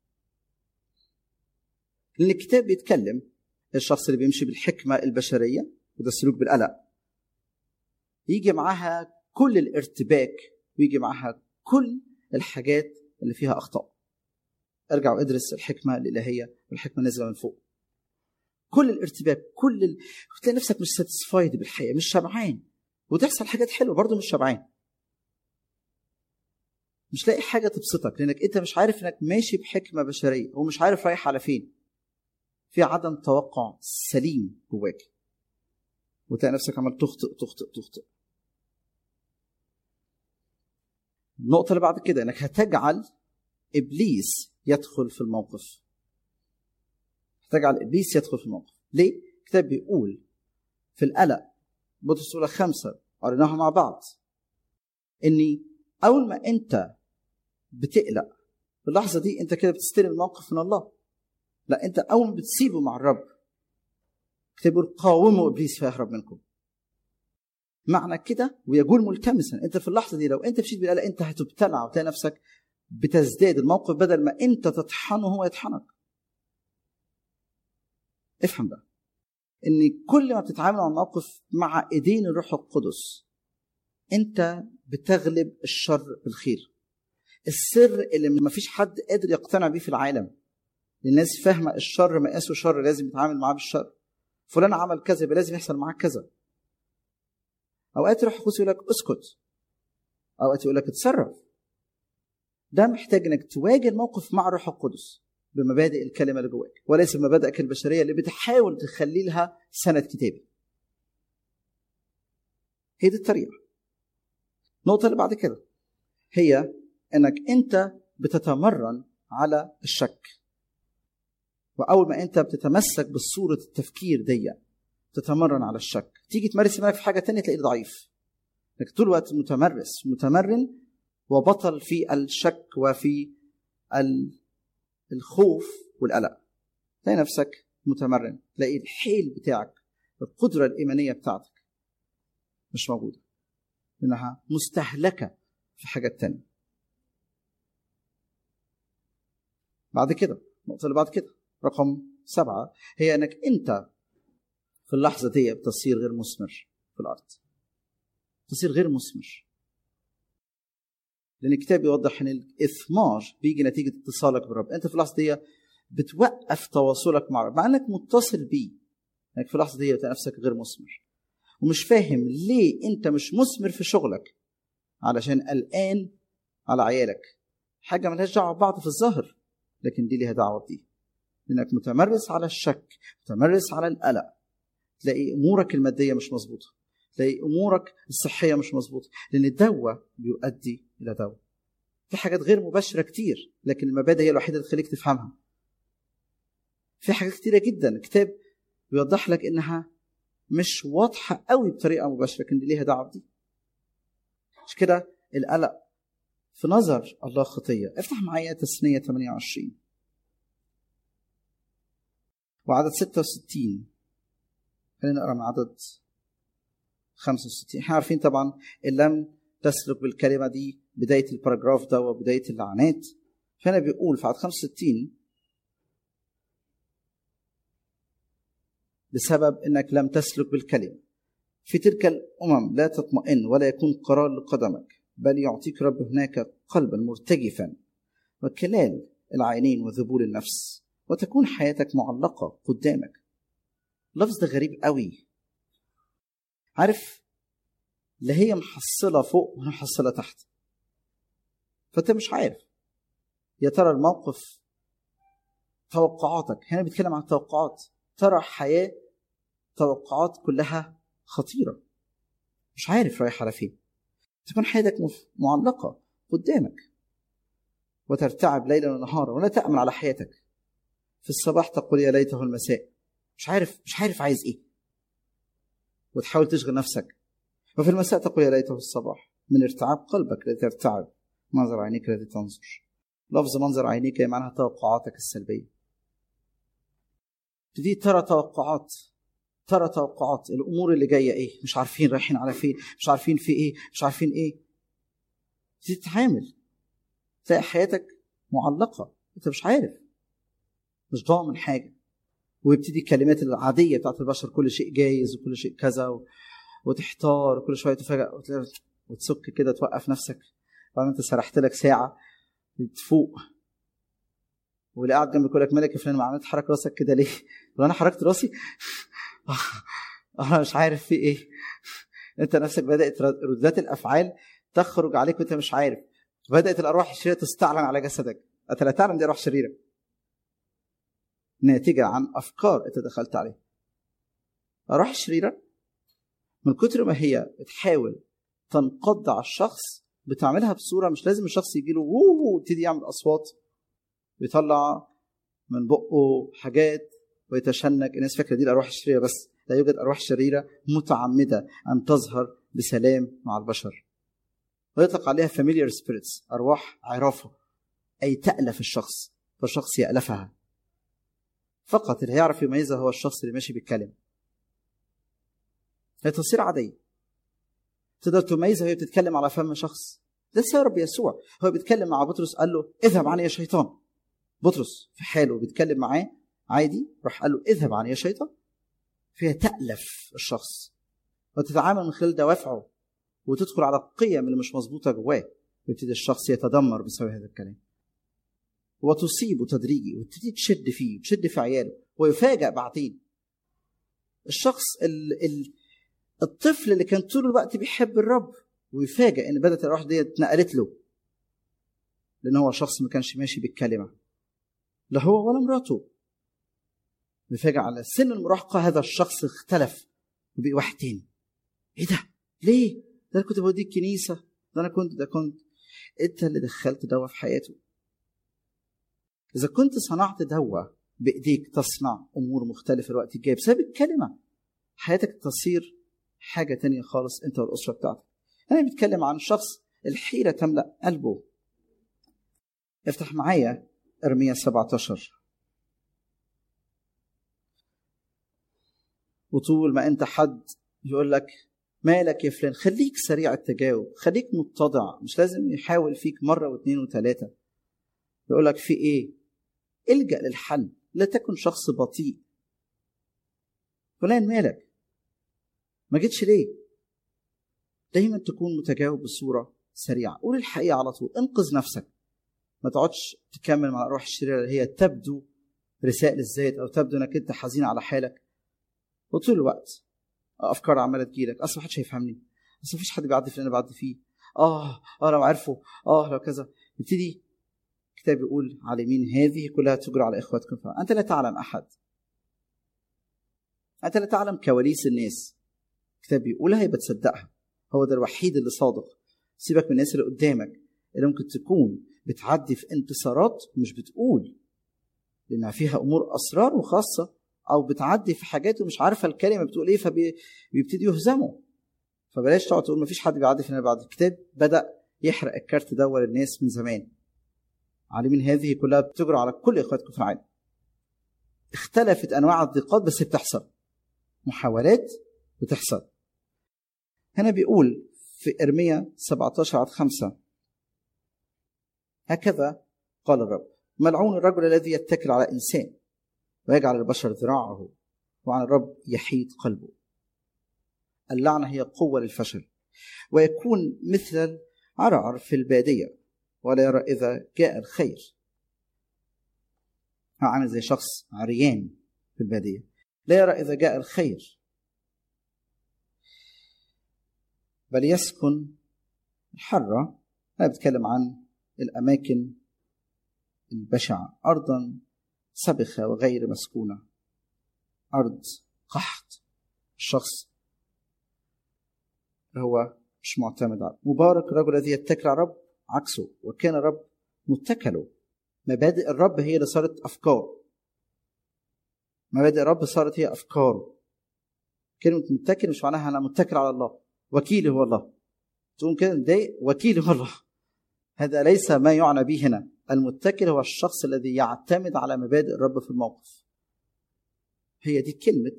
لأن الكتاب بيتكلم الشخص اللي بيمشي بالحكمة البشرية وده السلوك بالقلق يجي معاها كل الارتباك ويجي معاها كل الحاجات اللي فيها أخطاء ارجع وادرس الحكمة الإلهية والحكمة نازلة من فوق كل الارتباك كل ال... تلاقي نفسك مش ساتسفايد بالحياة مش شبعان وتحصل حاجات حلوة برضه مش شبعان مش لاقي حاجة تبسطك لأنك أنت مش عارف إنك ماشي بحكمة بشرية ومش عارف رايح على فين في عدم توقع سليم جواك وتلاقي نفسك عمال تخطئ تخطئ تخطئ النقطة اللي بعد كده إنك هتجعل إبليس يدخل في الموقف هتجعل إبليس يدخل في الموقف ليه؟ الكتاب بيقول في القلق بطرس الأولى خمسة قريناها مع بعض إني أول ما أنت بتقلق في اللحظة دي أنت كده بتستلم الموقف من الله لا أنت أول ما بتسيبه مع الرب الكتاب بيقول قاوموا إبليس فيهرب منكم معنى كده ويقول ملتمسا انت في اللحظه دي لو انت مشيت بالقلق انت هتبتلع وتلاقي نفسك بتزداد الموقف بدل ما انت تطحنه هو يطحنك افهم بقى ان كل ما بتتعامل مع الموقف مع ايدين الروح القدس انت بتغلب الشر بالخير السر اللي ما فيش حد قادر يقتنع بيه في العالم الناس فاهمه الشر مقاسه شر لازم يتعامل معاه بالشر فلان عمل كذا يبقى لازم يحصل معاه كذا اوقات الروح القدس يقول لك اسكت اوقات يقول لك اتصرف ده محتاج انك تواجه الموقف مع الروح القدس بمبادئ الكلمه اللي جواك وليس بمبادئك البشريه اللي بتحاول تخلي لها سند كتابي هي دي الطريقه النقطه اللي بعد كده هي انك انت بتتمرن على الشك واول ما انت بتتمسك بصوره التفكير دي تتمرن على الشك تيجي تمارس ايمانك في حاجه تانية تلاقيه ضعيف انك طول الوقت متمرس متمرن وبطل في الشك وفي الخوف والقلق تلاقي نفسك متمرن تلاقي الحيل بتاعك القدرة الإيمانية بتاعتك مش موجودة لأنها مستهلكة في حاجات تانية بعد كده النقطة اللي بعد كده رقم سبعة هي أنك أنت في اللحظة دي بتصير غير مثمر في الأرض تصير غير مثمر لأن الكتاب يوضح أن الإثمار بيجي نتيجة اتصالك بالرب أنت في اللحظة دي بتوقف تواصلك مع الرب مع أنك متصل بيه انك في اللحظة دي بتلاقي نفسك غير مثمر ومش فاهم ليه أنت مش مثمر في شغلك علشان قلقان على عيالك حاجة ملهاش دعوة ببعض في الظاهر لكن دي ليها دعوة بدي لأنك متمرس على الشك متمرس على القلق تلاقي امورك الماديه مش مظبوطه تلاقي امورك الصحيه مش مظبوطه لان الدواء بيؤدي الى دواء في حاجات غير مباشره كتير لكن المبادئ هي الوحيده اللي تخليك تفهمها في حاجات كتيره جدا الكتاب بيوضح لك انها مش واضحه قوي بطريقه مباشره لكن دي ليها دعوه بدي مش كده القلق في نظر الله خطيه افتح معايا تسنيه 28 وعدد 66 خلينا نقرا من عدد 65 احنا عارفين طبعا ان لم تسلك بالكلمه دي بدايه الباراجراف ده وبدايه اللعنات فهنا بيقول في عدد 65 بسبب انك لم تسلك بالكلمه في تلك الامم لا تطمئن ولا يكون قرار لقدمك بل يعطيك رب هناك قلبا مرتجفا وكلال العينين وذبول النفس وتكون حياتك معلقه قدامك اللفظ ده غريب قوي عارف لا هي محصله فوق ولا محصله تحت فانت مش عارف يا ترى الموقف توقعاتك هنا بيتكلم عن التوقعات ترى حياه توقعات كلها خطيره مش عارف رايح على فين تكون حياتك معلقه قدامك وترتعب ليلا ونهارا ولا تامن على حياتك في الصباح تقول يا ليته المساء مش عارف مش عارف عايز ايه وتحاول تشغل نفسك وفي المساء تقول يا ليته الصباح من ارتعاب قلبك الذي ترتعب منظر عينيك الذي تنظر لفظ منظر عينيك معناها توقعاتك السلبيه تبتدي ترى توقعات ترى توقعات الامور اللي جايه ايه مش عارفين رايحين على فين مش عارفين في ايه مش عارفين ايه تبتدي تتعامل تلاقي حياتك معلقه انت مش عارف مش ضامن حاجه ويبتدي الكلمات العاديه بتاعت البشر كل شيء جايز وكل شيء كذا و... وتحتار وكل شويه تفاجئ وتلاقي وتسك كده توقف نفسك بعد انت سرحت لك ساعه تفوق واللي قاعد جنبك يقول لك مالك يا فلان ما عملت حرك راسك كده ليه؟ لو انا حركت راسي انا مش عارف في ايه انت نفسك بدات ردات الافعال تخرج عليك وانت مش عارف بدات الارواح الشريره تستعلن على جسدك انت لا تعلم دي ارواح شريره ناتجه عن افكار انت دخلت عليها الارواح الشريره من كتر ما هي بتحاول تنقض على الشخص بتعملها بصوره مش لازم الشخص يجي له ووو ويبتدي يعمل اصوات بيطلع من بقه حاجات ويتشنج الناس فاكره دي الارواح الشريره بس لا يوجد ارواح شريره متعمده ان تظهر بسلام مع البشر ويطلق عليها familiar spirits ارواح عرافه اي تالف الشخص فالشخص يالفها فقط اللي هيعرف يميزها هو الشخص اللي ماشي بيتكلم هي تصير عاديه تقدر تميزها وهي بتتكلم على فم شخص ده سبب يسوع هو بيتكلم مع بطرس قال له اذهب عني يا شيطان بطرس في حاله بيتكلم معاه عادي راح قال له اذهب عني يا شيطان فيها تألف الشخص وتتعامل من خلال دوافعه وتدخل على القيم اللي مش مظبوطه جواه ويبتدي الشخص يتدمر بسبب هذا الكلام وتصيبه تدريجي وتبتدي تشد فيه تشد في عياله ويفاجأ بعدين الشخص ال ال الطفل اللي كان طول الوقت بيحب الرب ويفاجأ ان بدأت الروح دي اتنقلت له لان هو شخص ما كانش ماشي بالكلمه لا هو ولا مراته بيفاجئ على سن المراهقه هذا الشخص اختلف وبقي واحد تاني ايه ده ليه ده انا كنت بوديه الكنيسه ده انا كنت ده كنت انت اللي دخلت دواء في حياته اذا كنت صنعت دواء بايديك تصنع امور مختلفه الوقت الجاي بسبب الكلمه حياتك تصير حاجه تانية خالص انت والاسره بتاعتك انا بتكلم عن شخص الحيره تملا قلبه افتح معايا ارميا 17 وطول ما انت حد يقول لك مالك يا فلان خليك سريع التجاوب خليك متضع مش لازم يحاول فيك مره واثنين وثلاثه يقول لك في ايه الجا للحل لا تكن شخص بطيء فلان مالك ما جيتش ليه دايما تكون متجاوب بصوره سريعه قول الحقيقه على طول انقذ نفسك ما تقعدش تكمل مع الروح الشريره اللي هي تبدو رسائل الذات او تبدو انك انت حزين على حالك وطول الوقت افكار عماله تجيلك اصل محدش هيفهمني اصل مفيش حد بيعدي في اللي انا بعدي فيه اه اه لو عرفوا اه لو كذا يبتدي الكتاب يقول عالمين هذه كلها تجرى على اخواتكم فانت لا تعلم احد انت لا تعلم كواليس الناس الكتاب بيقولها يبقى تصدقها هو ده الوحيد اللي صادق سيبك من الناس اللي قدامك اللي ممكن تكون بتعدي في انتصارات مش بتقول لانها فيها امور اسرار وخاصه او بتعدي في حاجات ومش عارفه الكلمه بتقول ايه فبيبتدي يهزموا فبلاش تقعد تقول مفيش حد بيعدي فينا بعد الكتاب بدا يحرق الكارت ده للناس من زمان عالمين هذه كلها بتجرى على كل اخواتكم في العالم اختلفت انواع الضيقات بس بتحصل محاولات بتحصل هنا بيقول في ارميا 17 عدد 5 هكذا قال الرب ملعون الرجل الذي يتكل على انسان ويجعل البشر ذراعه وعن الرب يحيد قلبه اللعنه هي قوه للفشل ويكون مثل العرعر في الباديه ولا يرى اذا جاء الخير هو عامل زي شخص عريان في الباديه لا يرى اذا جاء الخير بل يسكن الحرة أنا بتكلم عن الأماكن البشعة أرضا سبخة وغير مسكونة أرض قحط الشخص هو مش معتمد على مبارك الرجل الذي يتكل على الرب عكسه وكان الرب متكله مبادئ الرب هي اللي صارت أفكار مبادئ الرب صارت هي افكاره كلمه متكل مش معناها انا متكل على الله وكيلي هو الله تقول كده متضايق وكيلي هو الله هذا ليس ما يعنى به هنا المتكل هو الشخص الذي يعتمد على مبادئ الرب في الموقف هي دي كلمة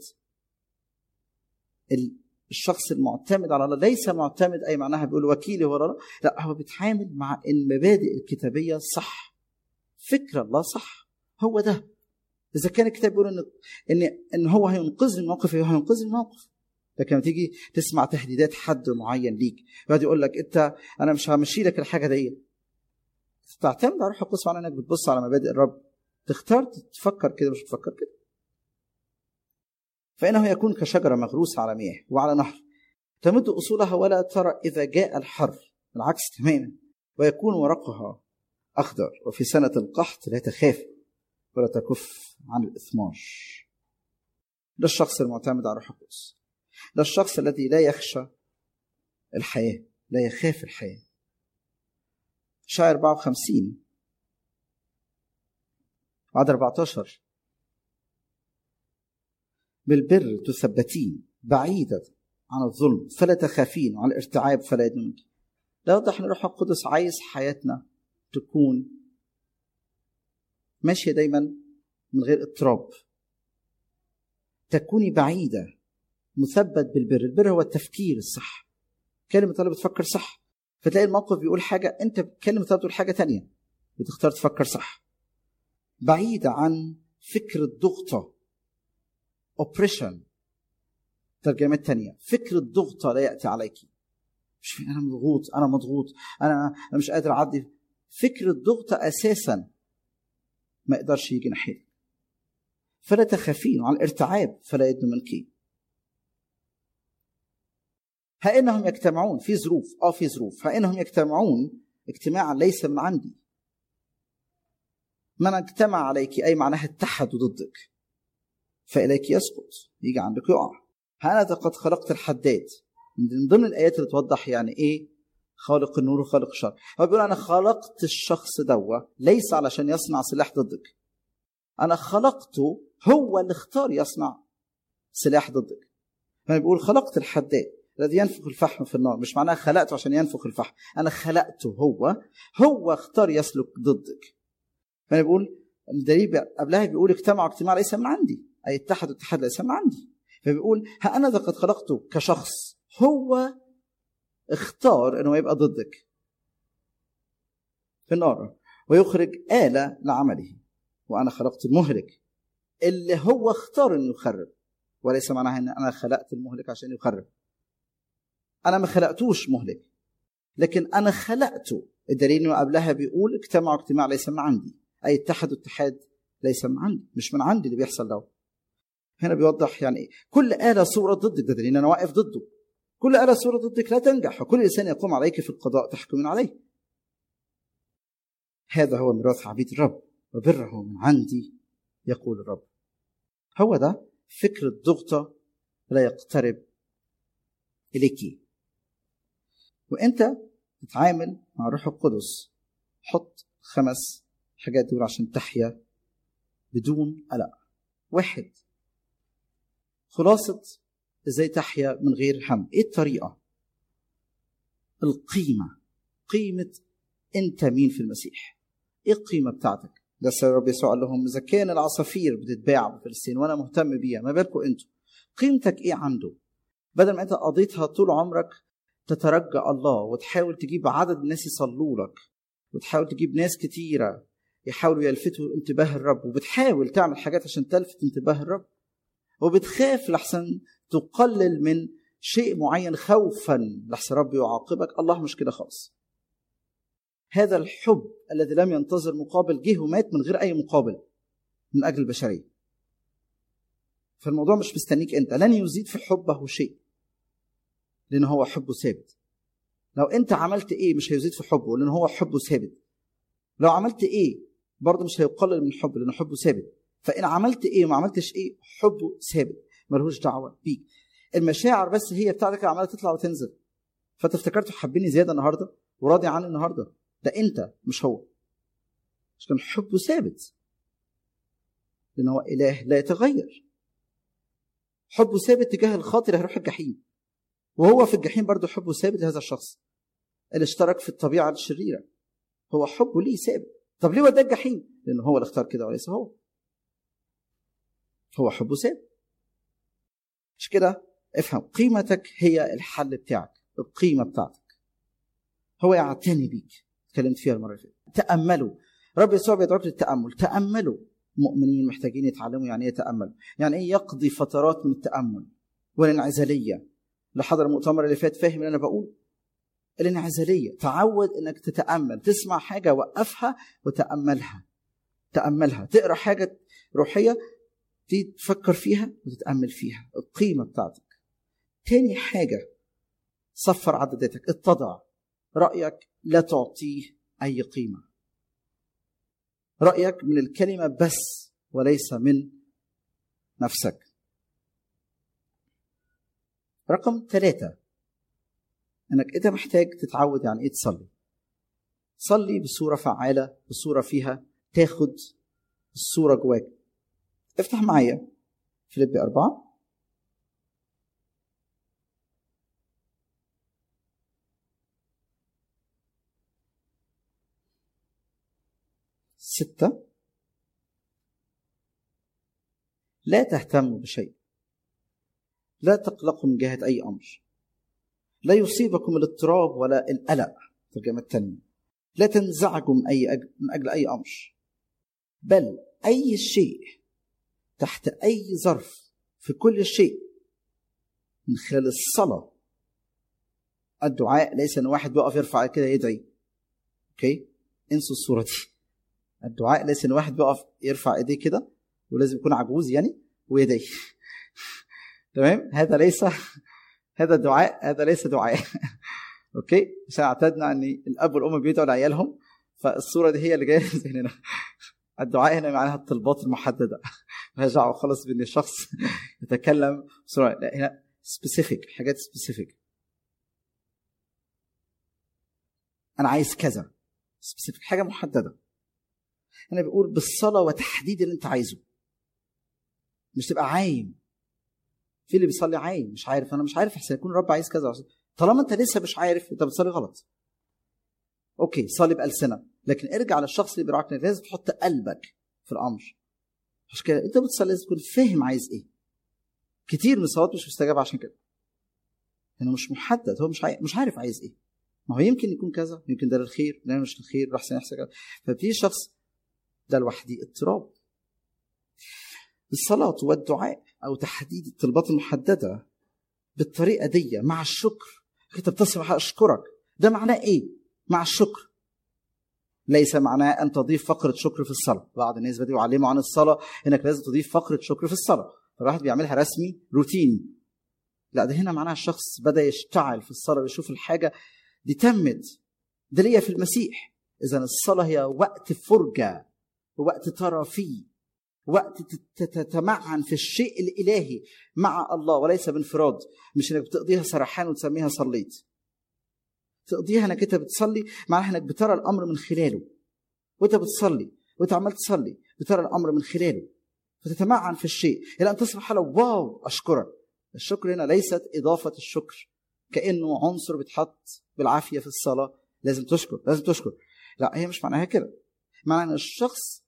الشخص المعتمد على الله ليس معتمد أي معناها بيقول وكيلي هو الله لا هو بيتعامل مع المبادئ الكتابية صح فكر الله صح هو ده إذا كان الكتاب بيقول إن إن إن هو هينقذني من الموقف هو هينقذني من الموقف لكن لما تيجي تسمع تهديدات حد معين ليك يقعد يقول لك انت انا مش همشي لك الحاجه دي تعتمد على روح القدس معناه انك بتبص على مبادئ الرب تختار تفكر كده مش تفكر كده فانه يكون كشجره مغروسه على مياه وعلى نهر تمد اصولها ولا ترى اذا جاء الحر بالعكس تماما ويكون ورقها اخضر وفي سنه القحط لا تخاف ولا تكف عن الاثمار ده الشخص المعتمد على روح القدس ده الشخص الذي لا يخشى الحياه لا يخاف الحياه شاعر 54 عدد 14 بالبر تثبتين بعيدة عن الظلم فلا تخافين وعن الارتعاب فلا يدنك لا يوضح ان الروح القدس عايز حياتنا تكون ماشية دايما من غير اضطراب تكوني بعيدة مثبت بالبر البر هو التفكير الصح كلمة الله بتفكر صح فتلاقي الموقف بيقول حاجة أنت كلمة الله بتقول حاجة تانية بتختار تفكر صح بعيدة عن فكر الضغطة oppression ترجمات تانية فكر الضغطة لا يأتي عليك مش أنا مضغوط أنا مضغوط أنا أنا مش قادر أعدي فكر الضغطة أساسا ما يقدرش يجي ناحيتك فلا تخافين وعن الارتعاب فلا يد منك ها انهم يجتمعون في ظروف اه في ظروف ها انهم يجتمعون اجتماعا ليس من عندي من اجتمع عليك اي معناها اتحدوا ضدك فاليك يسقط يجي عندك يقع ها انا قد خلقت الحداد من ضمن الايات اللي توضح يعني ايه خالق النور وخالق الشر هو بيقول انا خلقت الشخص دوا ليس علشان يصنع سلاح ضدك انا خلقته هو اللي اختار يصنع سلاح ضدك فبيقول خلقت الحداد الذي ينفخ الفحم في النار مش معناها خلقته عشان ينفخ الفحم انا خلقته هو هو اختار يسلك ضدك فانا بقول الدليل قبلها بيقول اجتمعوا اجتماع ليس من عندي اي اتحدوا اتحاد ليس من عندي فبيقول ها انا ذا قد خلقته كشخص هو اختار انه يبقى ضدك في النار ويخرج آلة لعمله وأنا خلقت المهلك اللي هو اختار انه يخرب وليس معناها ان انا خلقت المهلك عشان يخرب انا ما خلقتوش مهلك لكن انا خلقته الدليل انه قبلها بيقول اجتمعوا اجتماع ليس من عندي اي اتحدوا اتحاد ليس من عندي مش من عندي اللي بيحصل ده هنا بيوضح يعني ايه كل آلة صورة ضدك ده دليل ان انا واقف ضده كل آلة صورة ضدك لا تنجح وكل انسان يقوم عليك في القضاء تحكمين عليه هذا هو ميراث عبيد الرب وبره من عندي يقول الرب هو ده فكر الضغطة لا يقترب إليك وأنت تتعامل مع الروح القدس حط خمس حاجات دول عشان تحيا بدون قلق واحد خلاصة ازاي تحيا من غير هم ايه الطريقة القيمة قيمة انت مين في المسيح ايه القيمة بتاعتك ده الرب يسوع قال لهم اذا كان العصافير بتتباع في فلسطين وانا مهتم بيها ما بالكم انتوا قيمتك ايه عنده بدل ما انت قضيتها طول عمرك تترجى الله وتحاول تجيب عدد الناس يصلوا لك وتحاول تجيب ناس كتيرة يحاولوا يلفتوا انتباه الرب وبتحاول تعمل حاجات عشان تلفت انتباه الرب وبتخاف لحسن تقلل من شيء معين خوفا لحسن رب يعاقبك الله مش كده خالص هذا الحب الذي لم ينتظر مقابل جه ومات من غير اي مقابل من اجل البشريه فالموضوع مش مستنيك انت لن يزيد في حبه شيء لان هو حبه ثابت لو انت عملت ايه مش هيزيد في حبه لان هو حبه ثابت لو عملت ايه برضه مش هيقلل من حبه لان حبه ثابت فان عملت ايه وما عملتش ايه حبه ثابت ملهوش دعوه بيك المشاعر بس هي بتاعتك اللي عماله تطلع وتنزل فانت افتكرت حبني زياده النهارده وراضي عني النهارده ده انت مش هو مش كان حبه ثابت لان هو اله لا يتغير حبه ثابت تجاه الخاطر هيروح الجحيم وهو في الجحيم برضه حبه ثابت لهذا الشخص اللي اشترك في الطبيعه الشريره هو حبه ليه ثابت طب ليه وداه الجحيم لان هو اللي اختار كده وليس هو هو حبه ثابت مش كده افهم قيمتك هي الحل بتاعك القيمه بتاعتك هو يعتني بيك اتكلمت فيها المره اللي فاتت تاملوا رب يسوع بيدعوك للتامل تاملوا مؤمنين محتاجين يتعلموا يعني ايه يتامل يعني ايه يقضي فترات من التامل والانعزاليه اللي حضر المؤتمر اللي فات فاهم اللي انا بقول الانعزاليه تعود انك تتامل تسمع حاجه وقفها وتاملها تاملها تقرا حاجه روحيه تفكر فيها وتتامل فيها القيمه بتاعتك تاني حاجه صفر عدداتك اتضع رايك لا تعطيه اي قيمه رايك من الكلمه بس وليس من نفسك رقم ثلاثة انك انت محتاج تتعود يعني ايه تصلي صلي بصورة فعالة بصورة فيها تاخد الصورة جواك افتح معايا فيليب أربعة ستة لا تهتموا بشيء لا تقلقوا من جهة أي أمر لا يصيبكم الاضطراب ولا القلق الترجمة الثانية لا تنزعجوا من أي أجل من أجل أي أمر بل أي شيء تحت أي ظرف في كل شيء من خلال الصلاة الدعاء ليس أن واحد بيقف يرفع كده يدعي أوكي انسوا الصورة دي الدعاء ليس أن واحد بيقف يرفع ايديه كده ولازم يكون عجوز يعني ويدعي تمام هذا ليس هذا دعاء هذا ليس دعاء اوكي عشان اعتدنا ان الاب والام بيدعوا لعيالهم فالصوره دي هي اللي جايه في ذهننا الدعاء هنا معناها الطلبات المحدده مالهاش دعوه خالص بان الشخص يتكلم بسرعه لا هنا سبيسيفيك حاجات سبيسيفيك انا عايز كذا سبيسيفيك حاجه محدده هنا بيقول بالصلاه وتحديد اللي انت عايزه مش تبقى عايم في اللي بيصلي عايم مش عارف انا مش عارف احسن يكون الرب عايز كذا طالما انت لسه مش عارف انت بتصلي غلط اوكي صلي بالسنه لكن ارجع للشخص اللي بيراعيك لازم تحط قلبك في الامر عشان كده انت بتصلي لازم تكون فاهم عايز ايه كتير من الصلوات مش مستجابه عشان كده لانه مش محدد هو مش عايز مش عارف عايز ايه ما هو يمكن يكون كذا يمكن ده للخير ده مش للخير راح يحصل كذا فبتيجي الشخص ده لوحده اضطراب الصلاة والدعاء أو تحديد الطلبات المحددة بالطريقة دي مع الشكر أنت بتصبح أشكرك ده معناه إيه؟ مع الشكر ليس معناه أن تضيف فقرة شكر في الصلاة بعض الناس بدأوا يعلموا عن الصلاة إنك لازم تضيف فقرة شكر في الصلاة فالواحد بيعملها رسمي روتيني لا ده هنا معناها الشخص بدأ يشتعل في الصلاة ويشوف الحاجة دي تمت ده ليا في المسيح إذا الصلاة هي وقت فرجة وقت ترى فيه وقت تتمعن في الشيء الالهي مع الله وليس بانفراد مش انك بتقضيها سرحان وتسميها صليت تقضيها انك انت بتصلي معناها انك بترى الامر من خلاله وانت بتصلي وانت عمال تصلي بترى الامر من خلاله فتتمعن في الشيء الى ان تصبح حاله واو اشكرك الشكر هنا ليست اضافه الشكر كانه عنصر بيتحط بالعافيه في الصلاه لازم تشكر لازم تشكر لا هي مش معناها كده معناها ان الشخص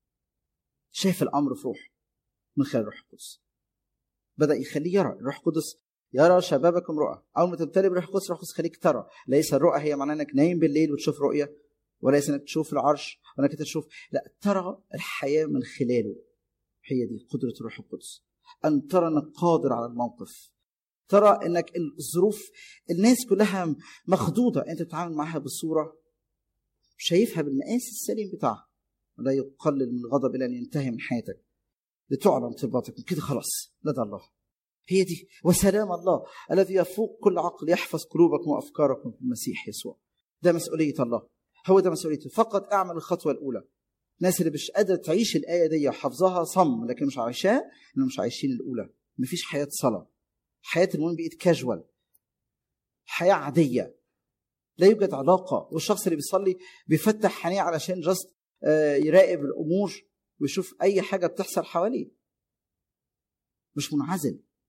شاف الامر في روح من خلال الروح القدس بدا يخليه يرى الروح القدس يرى شبابكم رؤى اول ما تمتلئ بالروح القدس الروح القدس خليك ترى ليس الرؤى هي معناها انك نايم بالليل وتشوف رؤيه وليس انك تشوف العرش وانك تشوف لا ترى الحياه من خلاله هي دي قدره الروح القدس ان ترى انك قادر على الموقف ترى انك الظروف الناس كلها مخضوضه انت بتتعامل معاها بصوره شايفها بالمقاس السليم بتاعها ولا يقلل من الغضب الى ان ينتهي من حياتك لتعلم طلباتكم كده خلاص لدى الله هي دي وسلام الله الذي يفوق كل عقل يحفظ قلوبكم وافكاركم في المسيح يسوع ده مسؤوليه الله هو ده مسؤوليته فقط اعمل الخطوه الاولى الناس اللي مش قادره تعيش الايه دي وحافظاها صم لكن مش عايشاها انهم مش عايشين الاولى مفيش حياه صلاه حياه المؤمن بقت كاجوال حياه عاديه لا يوجد علاقه والشخص اللي بيصلي بيفتح عينيه علشان جاست يراقب الامور ويشوف اي حاجه بتحصل حواليه مش منعزل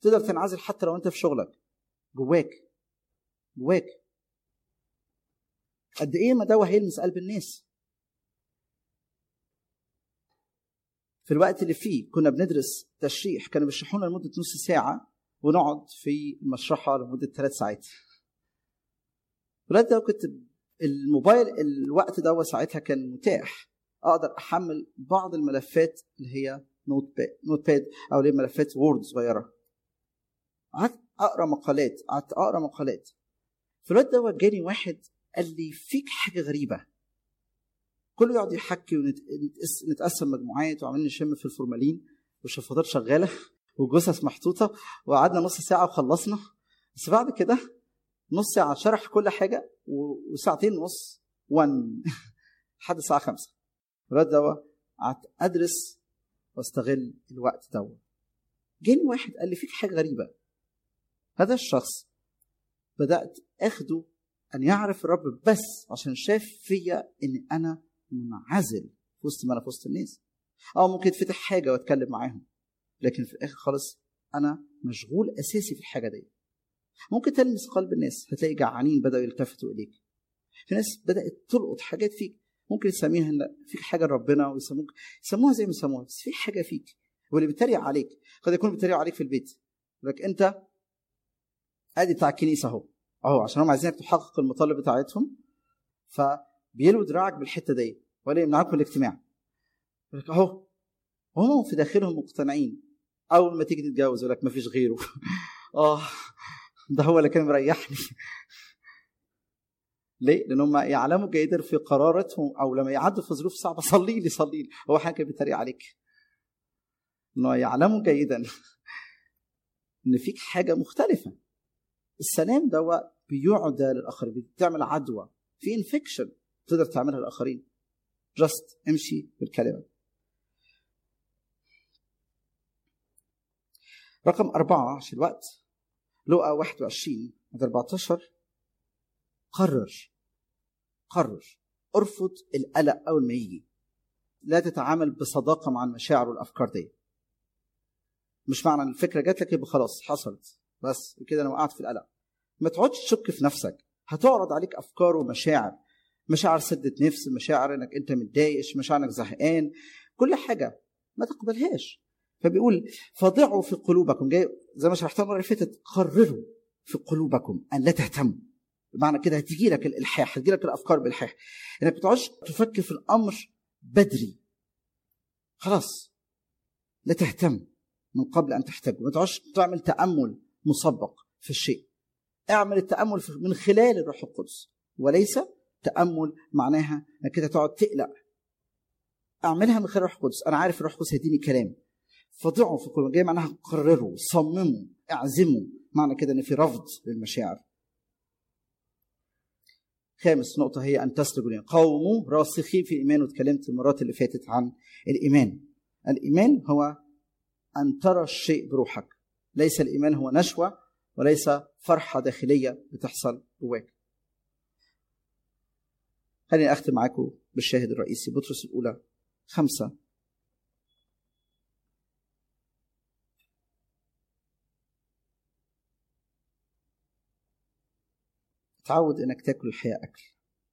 تقدر تنعزل حتى لو انت في شغلك جواك جواك قد ايه ما ده هيلمس قلب الناس في الوقت اللي فيه كنا بندرس تشريح كانوا بيشرحونا لمده نص ساعه ونقعد في المشرحه لمده ثلاث ساعات الوقت ده كنت الموبايل الوقت ده ساعتها كان متاح اقدر احمل بعض الملفات اللي هي نوت باد نوت باد او اللي هي ملفات وورد صغيره قعدت اقرا مقالات قعدت اقرا مقالات في الوقت ده جاني واحد قال لي فيك حاجه غريبه كله يقعد يحكي ونتقسم مجموعات وعمالين نشم في الفورمالين والشفاطات شغاله والجثث محطوطه وقعدنا نص ساعه وخلصنا بس بعد كده نص ساعه شرح كل حاجه وساعتين ونص وان لحد الساعه خمسة الوقت ده قعدت ادرس واستغل الوقت ده جاني واحد قال لي فيك حاجه غريبه هذا الشخص بدات اخده ان يعرف الرب بس عشان شاف فيا ان انا منعزل في وسط ما انا في وسط الناس اه ممكن يتفتح حاجه واتكلم معاهم لكن في الاخر خالص انا مشغول اساسي في الحاجه دي ممكن تلمس قلب الناس هتلاقي جعانين بداوا يلتفتوا اليك في ناس بدات تلقط حاجات فيك ممكن تسميها ان فيك حاجه لربنا ويسموك يسموها زي ما يسموها بس في حاجه فيك واللي بيتريق عليك قد يكون بيتريق عليك في البيت لك انت ادي بتاع الكنيسه اهو اهو عشان هم عايزينك تحقق المطالب بتاعتهم فبيلوا دراعك بالحته دي ولا يمنعوك من الاجتماع لك اهو هم في داخلهم مقتنعين اول ما تيجي تتجوز يقول لك ما فيش غيره اه ده هو اللي كان مريحني ليه؟ لان هم يعلموا جيدا في قرارتهم او لما يعدوا في ظروف صعبه صلي لي صلي لي هو حاجه كان بيتريق عليك انه يعلموا جيدا ان فيك حاجه مختلفه السلام ده بيعدى للاخرين بتعمل عدوى في انفكشن تقدر تعملها للاخرين جاست امشي بالكلمه رقم أربعة عشان الوقت لقى 21 عدد 14 قرر قرر ارفض القلق أول ما يجي لا تتعامل بصداقة مع المشاعر والأفكار دي مش معنى الفكرة جات لك يبقى خلاص حصلت بس كده أنا وقعت في القلق ما تقعدش تشك في نفسك هتعرض عليك أفكار ومشاعر مشاعر سدة نفس مشاعر انك انت متضايق مشاعر انك زهقان كل حاجه ما تقبلهاش فبيقول فضعوا في قلوبكم جاي زي ما شرحتها المره اللي فاتت قرروا في قلوبكم ان لا تهتموا بمعنى كده هتيجي لك الالحاح هتجي لك الافكار بالحاح انك ما تقعدش تفكر في الامر بدري خلاص لا تهتم من قبل ان تحتاجه ما تقعدش تعمل تامل مسبق في الشيء اعمل التامل من خلال الروح القدس وليس تامل معناها انك كده تقعد تقلق اعملها من خلال الروح القدس انا عارف الروح القدس هيديني كلام فضعوا في كل جاي معناها قرروا صمموا اعزموا معنى كده ان في رفض للمشاعر خامس نقطة هي أن تسلكوا قوموا راسخين في الإيمان وتكلمت المرات اللي فاتت عن الإيمان الإيمان هو أن ترى الشيء بروحك ليس الإيمان هو نشوة وليس فرحة داخلية بتحصل جواك خليني أختم معاكم بالشاهد الرئيسي بطرس الأولى خمسة تعود انك تاكل الحياة اكل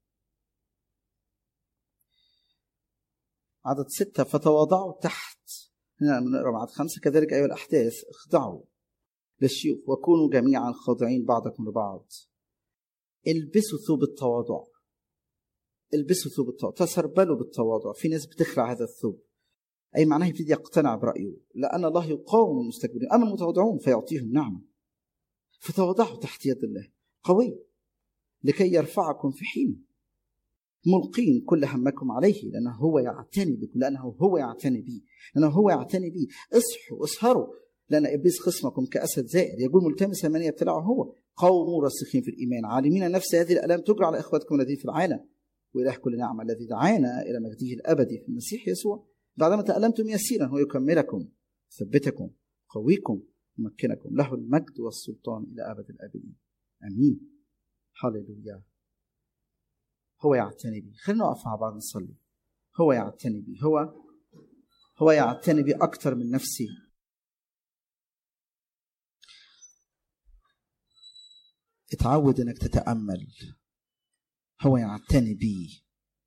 عدد ستة فتواضعوا تحت هنا بنقرا عدد خمسة كذلك أيها الأحداث اخضعوا للشيوخ وكونوا جميعا خاضعين بعضكم لبعض البسوا ثوب التواضع البسوا ثوب التواضع تسربلوا بالتواضع في ناس بتخلع هذا الثوب أي معناه يبتدي يقتنع برأيه لأن الله يقاوم المستكبرين أما المتواضعون فيعطيهم نعمة فتواضعوا تحت يد الله قوي لكي يرفعكم في حين ملقين كل همكم عليه لأنه هو يعتني بكم لأنه هو يعتني بي لأنه هو يعتني بي اصحوا اسهروا لأن إبليس خصمكم كأسد زائر يقول ملتمسا من يبتلعه هو قوموا راسخين في الإيمان عالمين نفس هذه الآلام تجرى على إخوتكم الذين في العالم وإله كل نعمة الذي دعانا إلى مجده الأبدي في المسيح يسوع بعدما تألمتم يسيرا هو يكملكم يثبتكم قويكم يمكنكم له المجد والسلطان إلى أبد الآبدين آمين هللويا هو يعتني بي خلينا نقف مع بعض نصلي هو يعتني بي هو هو يعتني بي أكثر من نفسي اتعود انك تتامل هو يعتني بيه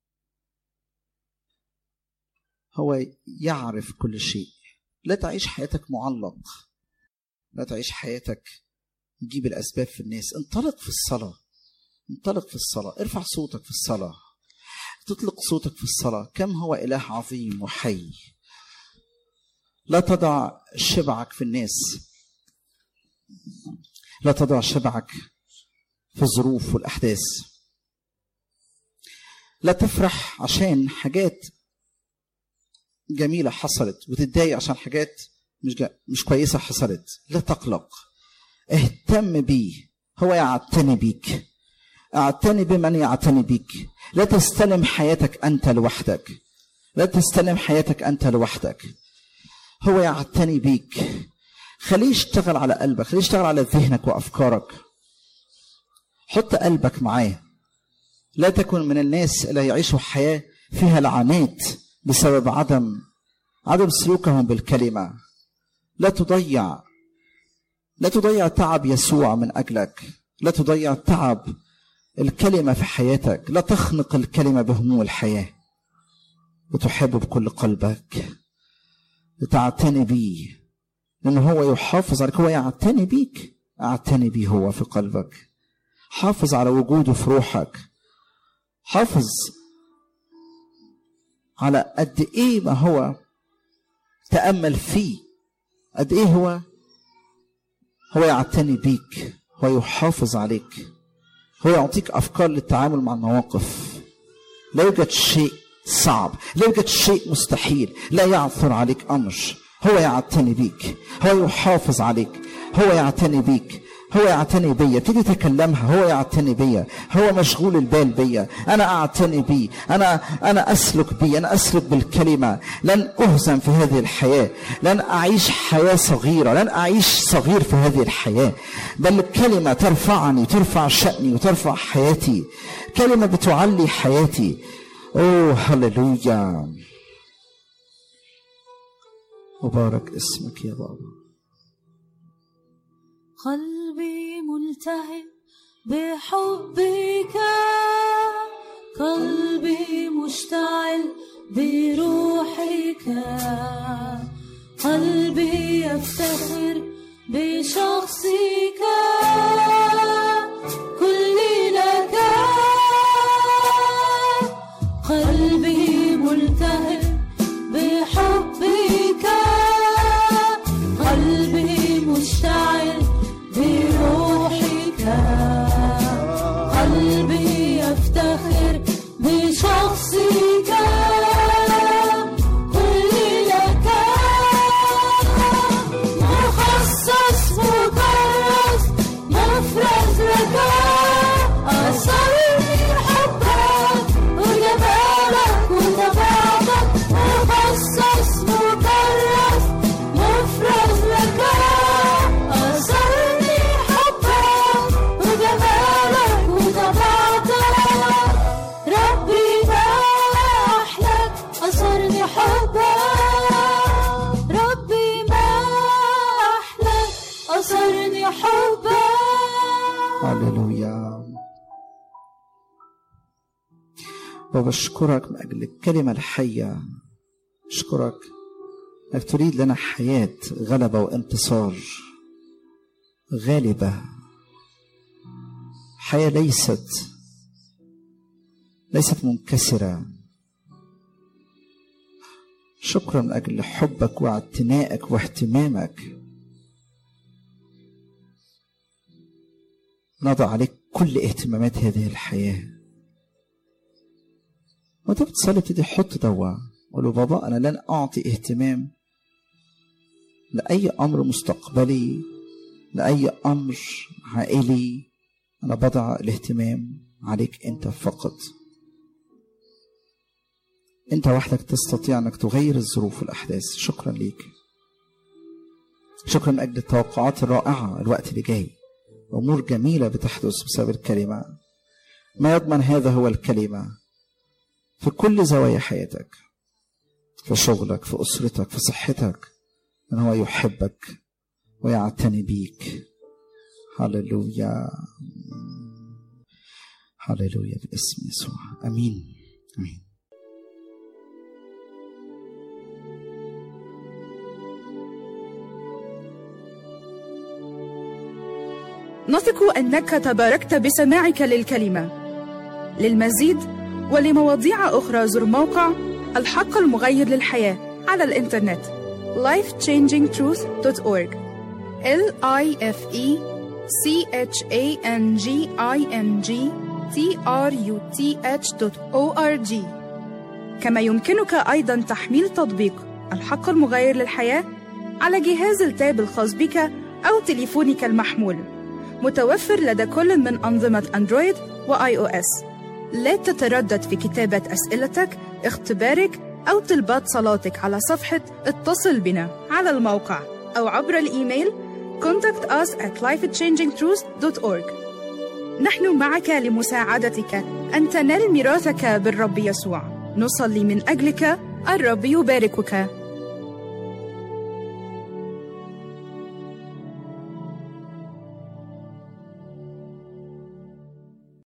هو يعرف كل شيء لا تعيش حياتك معلق لا تعيش حياتك تجيب الاسباب في الناس انطلق في الصلاه انطلق في الصلاه ارفع صوتك في الصلاه تطلق صوتك في الصلاه كم هو اله عظيم وحي لا تضع شبعك في الناس لا تضع شبعك في الظروف والاحداث لا تفرح عشان حاجات جميله حصلت وتتضايق عشان حاجات مش جا... مش كويسه حصلت لا تقلق اهتم بيه هو يعتني بيك اعتني بمن يعتني بيك لا تستلم حياتك انت لوحدك لا تستلم حياتك انت لوحدك هو يعتني بيك خليه يشتغل على قلبك خليه يشتغل على ذهنك وافكارك حط قلبك معاه لا تكن من الناس اللي يعيشوا حياه فيها لعنات بسبب عدم عدم سلوكهم بالكلمه لا تضيع لا تضيع تعب يسوع من اجلك لا تضيع تعب الكلمه في حياتك لا تخنق الكلمه بهموم الحياه وتحب بكل قلبك تعتني بيه لأنه هو يحافظ عليك هو يعتني بيك اعتني بيه هو في قلبك حافظ على وجوده في روحك حافظ على قد ايه ما هو تأمل فيه قد ايه هو هو يعتني بيك هو يحافظ عليك هو يعطيك افكار للتعامل مع المواقف لا يوجد شيء صعب لا يوجد شيء مستحيل لا يعثر عليك امر هو يعتني بيك هو يحافظ عليك هو يعتني بيك هو يعتني بيا ابتدي تكلمها هو يعتني بيا هو مشغول البال بيا انا اعتني بيه انا انا اسلك بيه انا اسلك بالكلمه لن اهزم في هذه الحياه لن اعيش حياه صغيره لن اعيش صغير في هذه الحياه بل الكلمه ترفعني ترفع شاني وترفع حياتي كلمه بتعلي حياتي اوه هللويا مبارك اسمك يا بابا قلبي ملتهب بحبك قلبي مشتعل بروحك قلبي يفتخر بشخصك كلي لك قلبي ملتهب بحبك قلبي مشتعل بروحك قلبي يفتخر بشخصك كل لك مخصص مكرس مفرز لك أصلي حبك وجمالك وطبيعتك مخصص مكرس مفرز لك أصلي حبك وجمالك وطبيعتك ربي ما أحلك أصرني حبك ربي ما أحلك أصرني حبك هللويا بابا اشكرك من اجل الكلمه الحيه اشكرك انك تريد لنا حياه غلبه وانتصار غالبه حياه ليست ليست منكسره شكرا من اجل حبك واعتنائك واهتمامك نضع عليك كل اهتمامات هذه الحياه وانت بتصلي تبتدي حط دوا قول له بابا انا لن اعطي اهتمام لاي امر مستقبلي لاي امر عائلي انا بضع الاهتمام عليك انت فقط انت وحدك تستطيع انك تغير الظروف والاحداث شكرا ليك شكرا من اجل التوقعات الرائعه الوقت اللي جاي امور جميله بتحدث بسبب الكلمه ما يضمن هذا هو الكلمه في كل زوايا حياتك في شغلك في اسرتك في صحتك ان هو يحبك ويعتني بيك هللويا هللويا باسم يسوع امين امين نثق انك تباركت بسماعك للكلمه للمزيد ولمواضيع اخرى زر موقع الحق المغير للحياه على الانترنت lifechangingtruth.org l i f e c h a n g i n g t r u t h.org كما يمكنك ايضا تحميل تطبيق الحق المغير للحياه على جهاز التاب الخاص بك او تليفونك المحمول متوفر لدى كل من أنظمة أندرويد وآي أو إس. لا تتردد في كتابة أسئلتك، اختبارك أو طلبات صلاتك على صفحة اتصل بنا على الموقع أو عبر الإيميل contact us at lifechangingtruth.org نحن معك لمساعدتك أن تنال ميراثك بالرب يسوع نصلي من أجلك الرب يباركك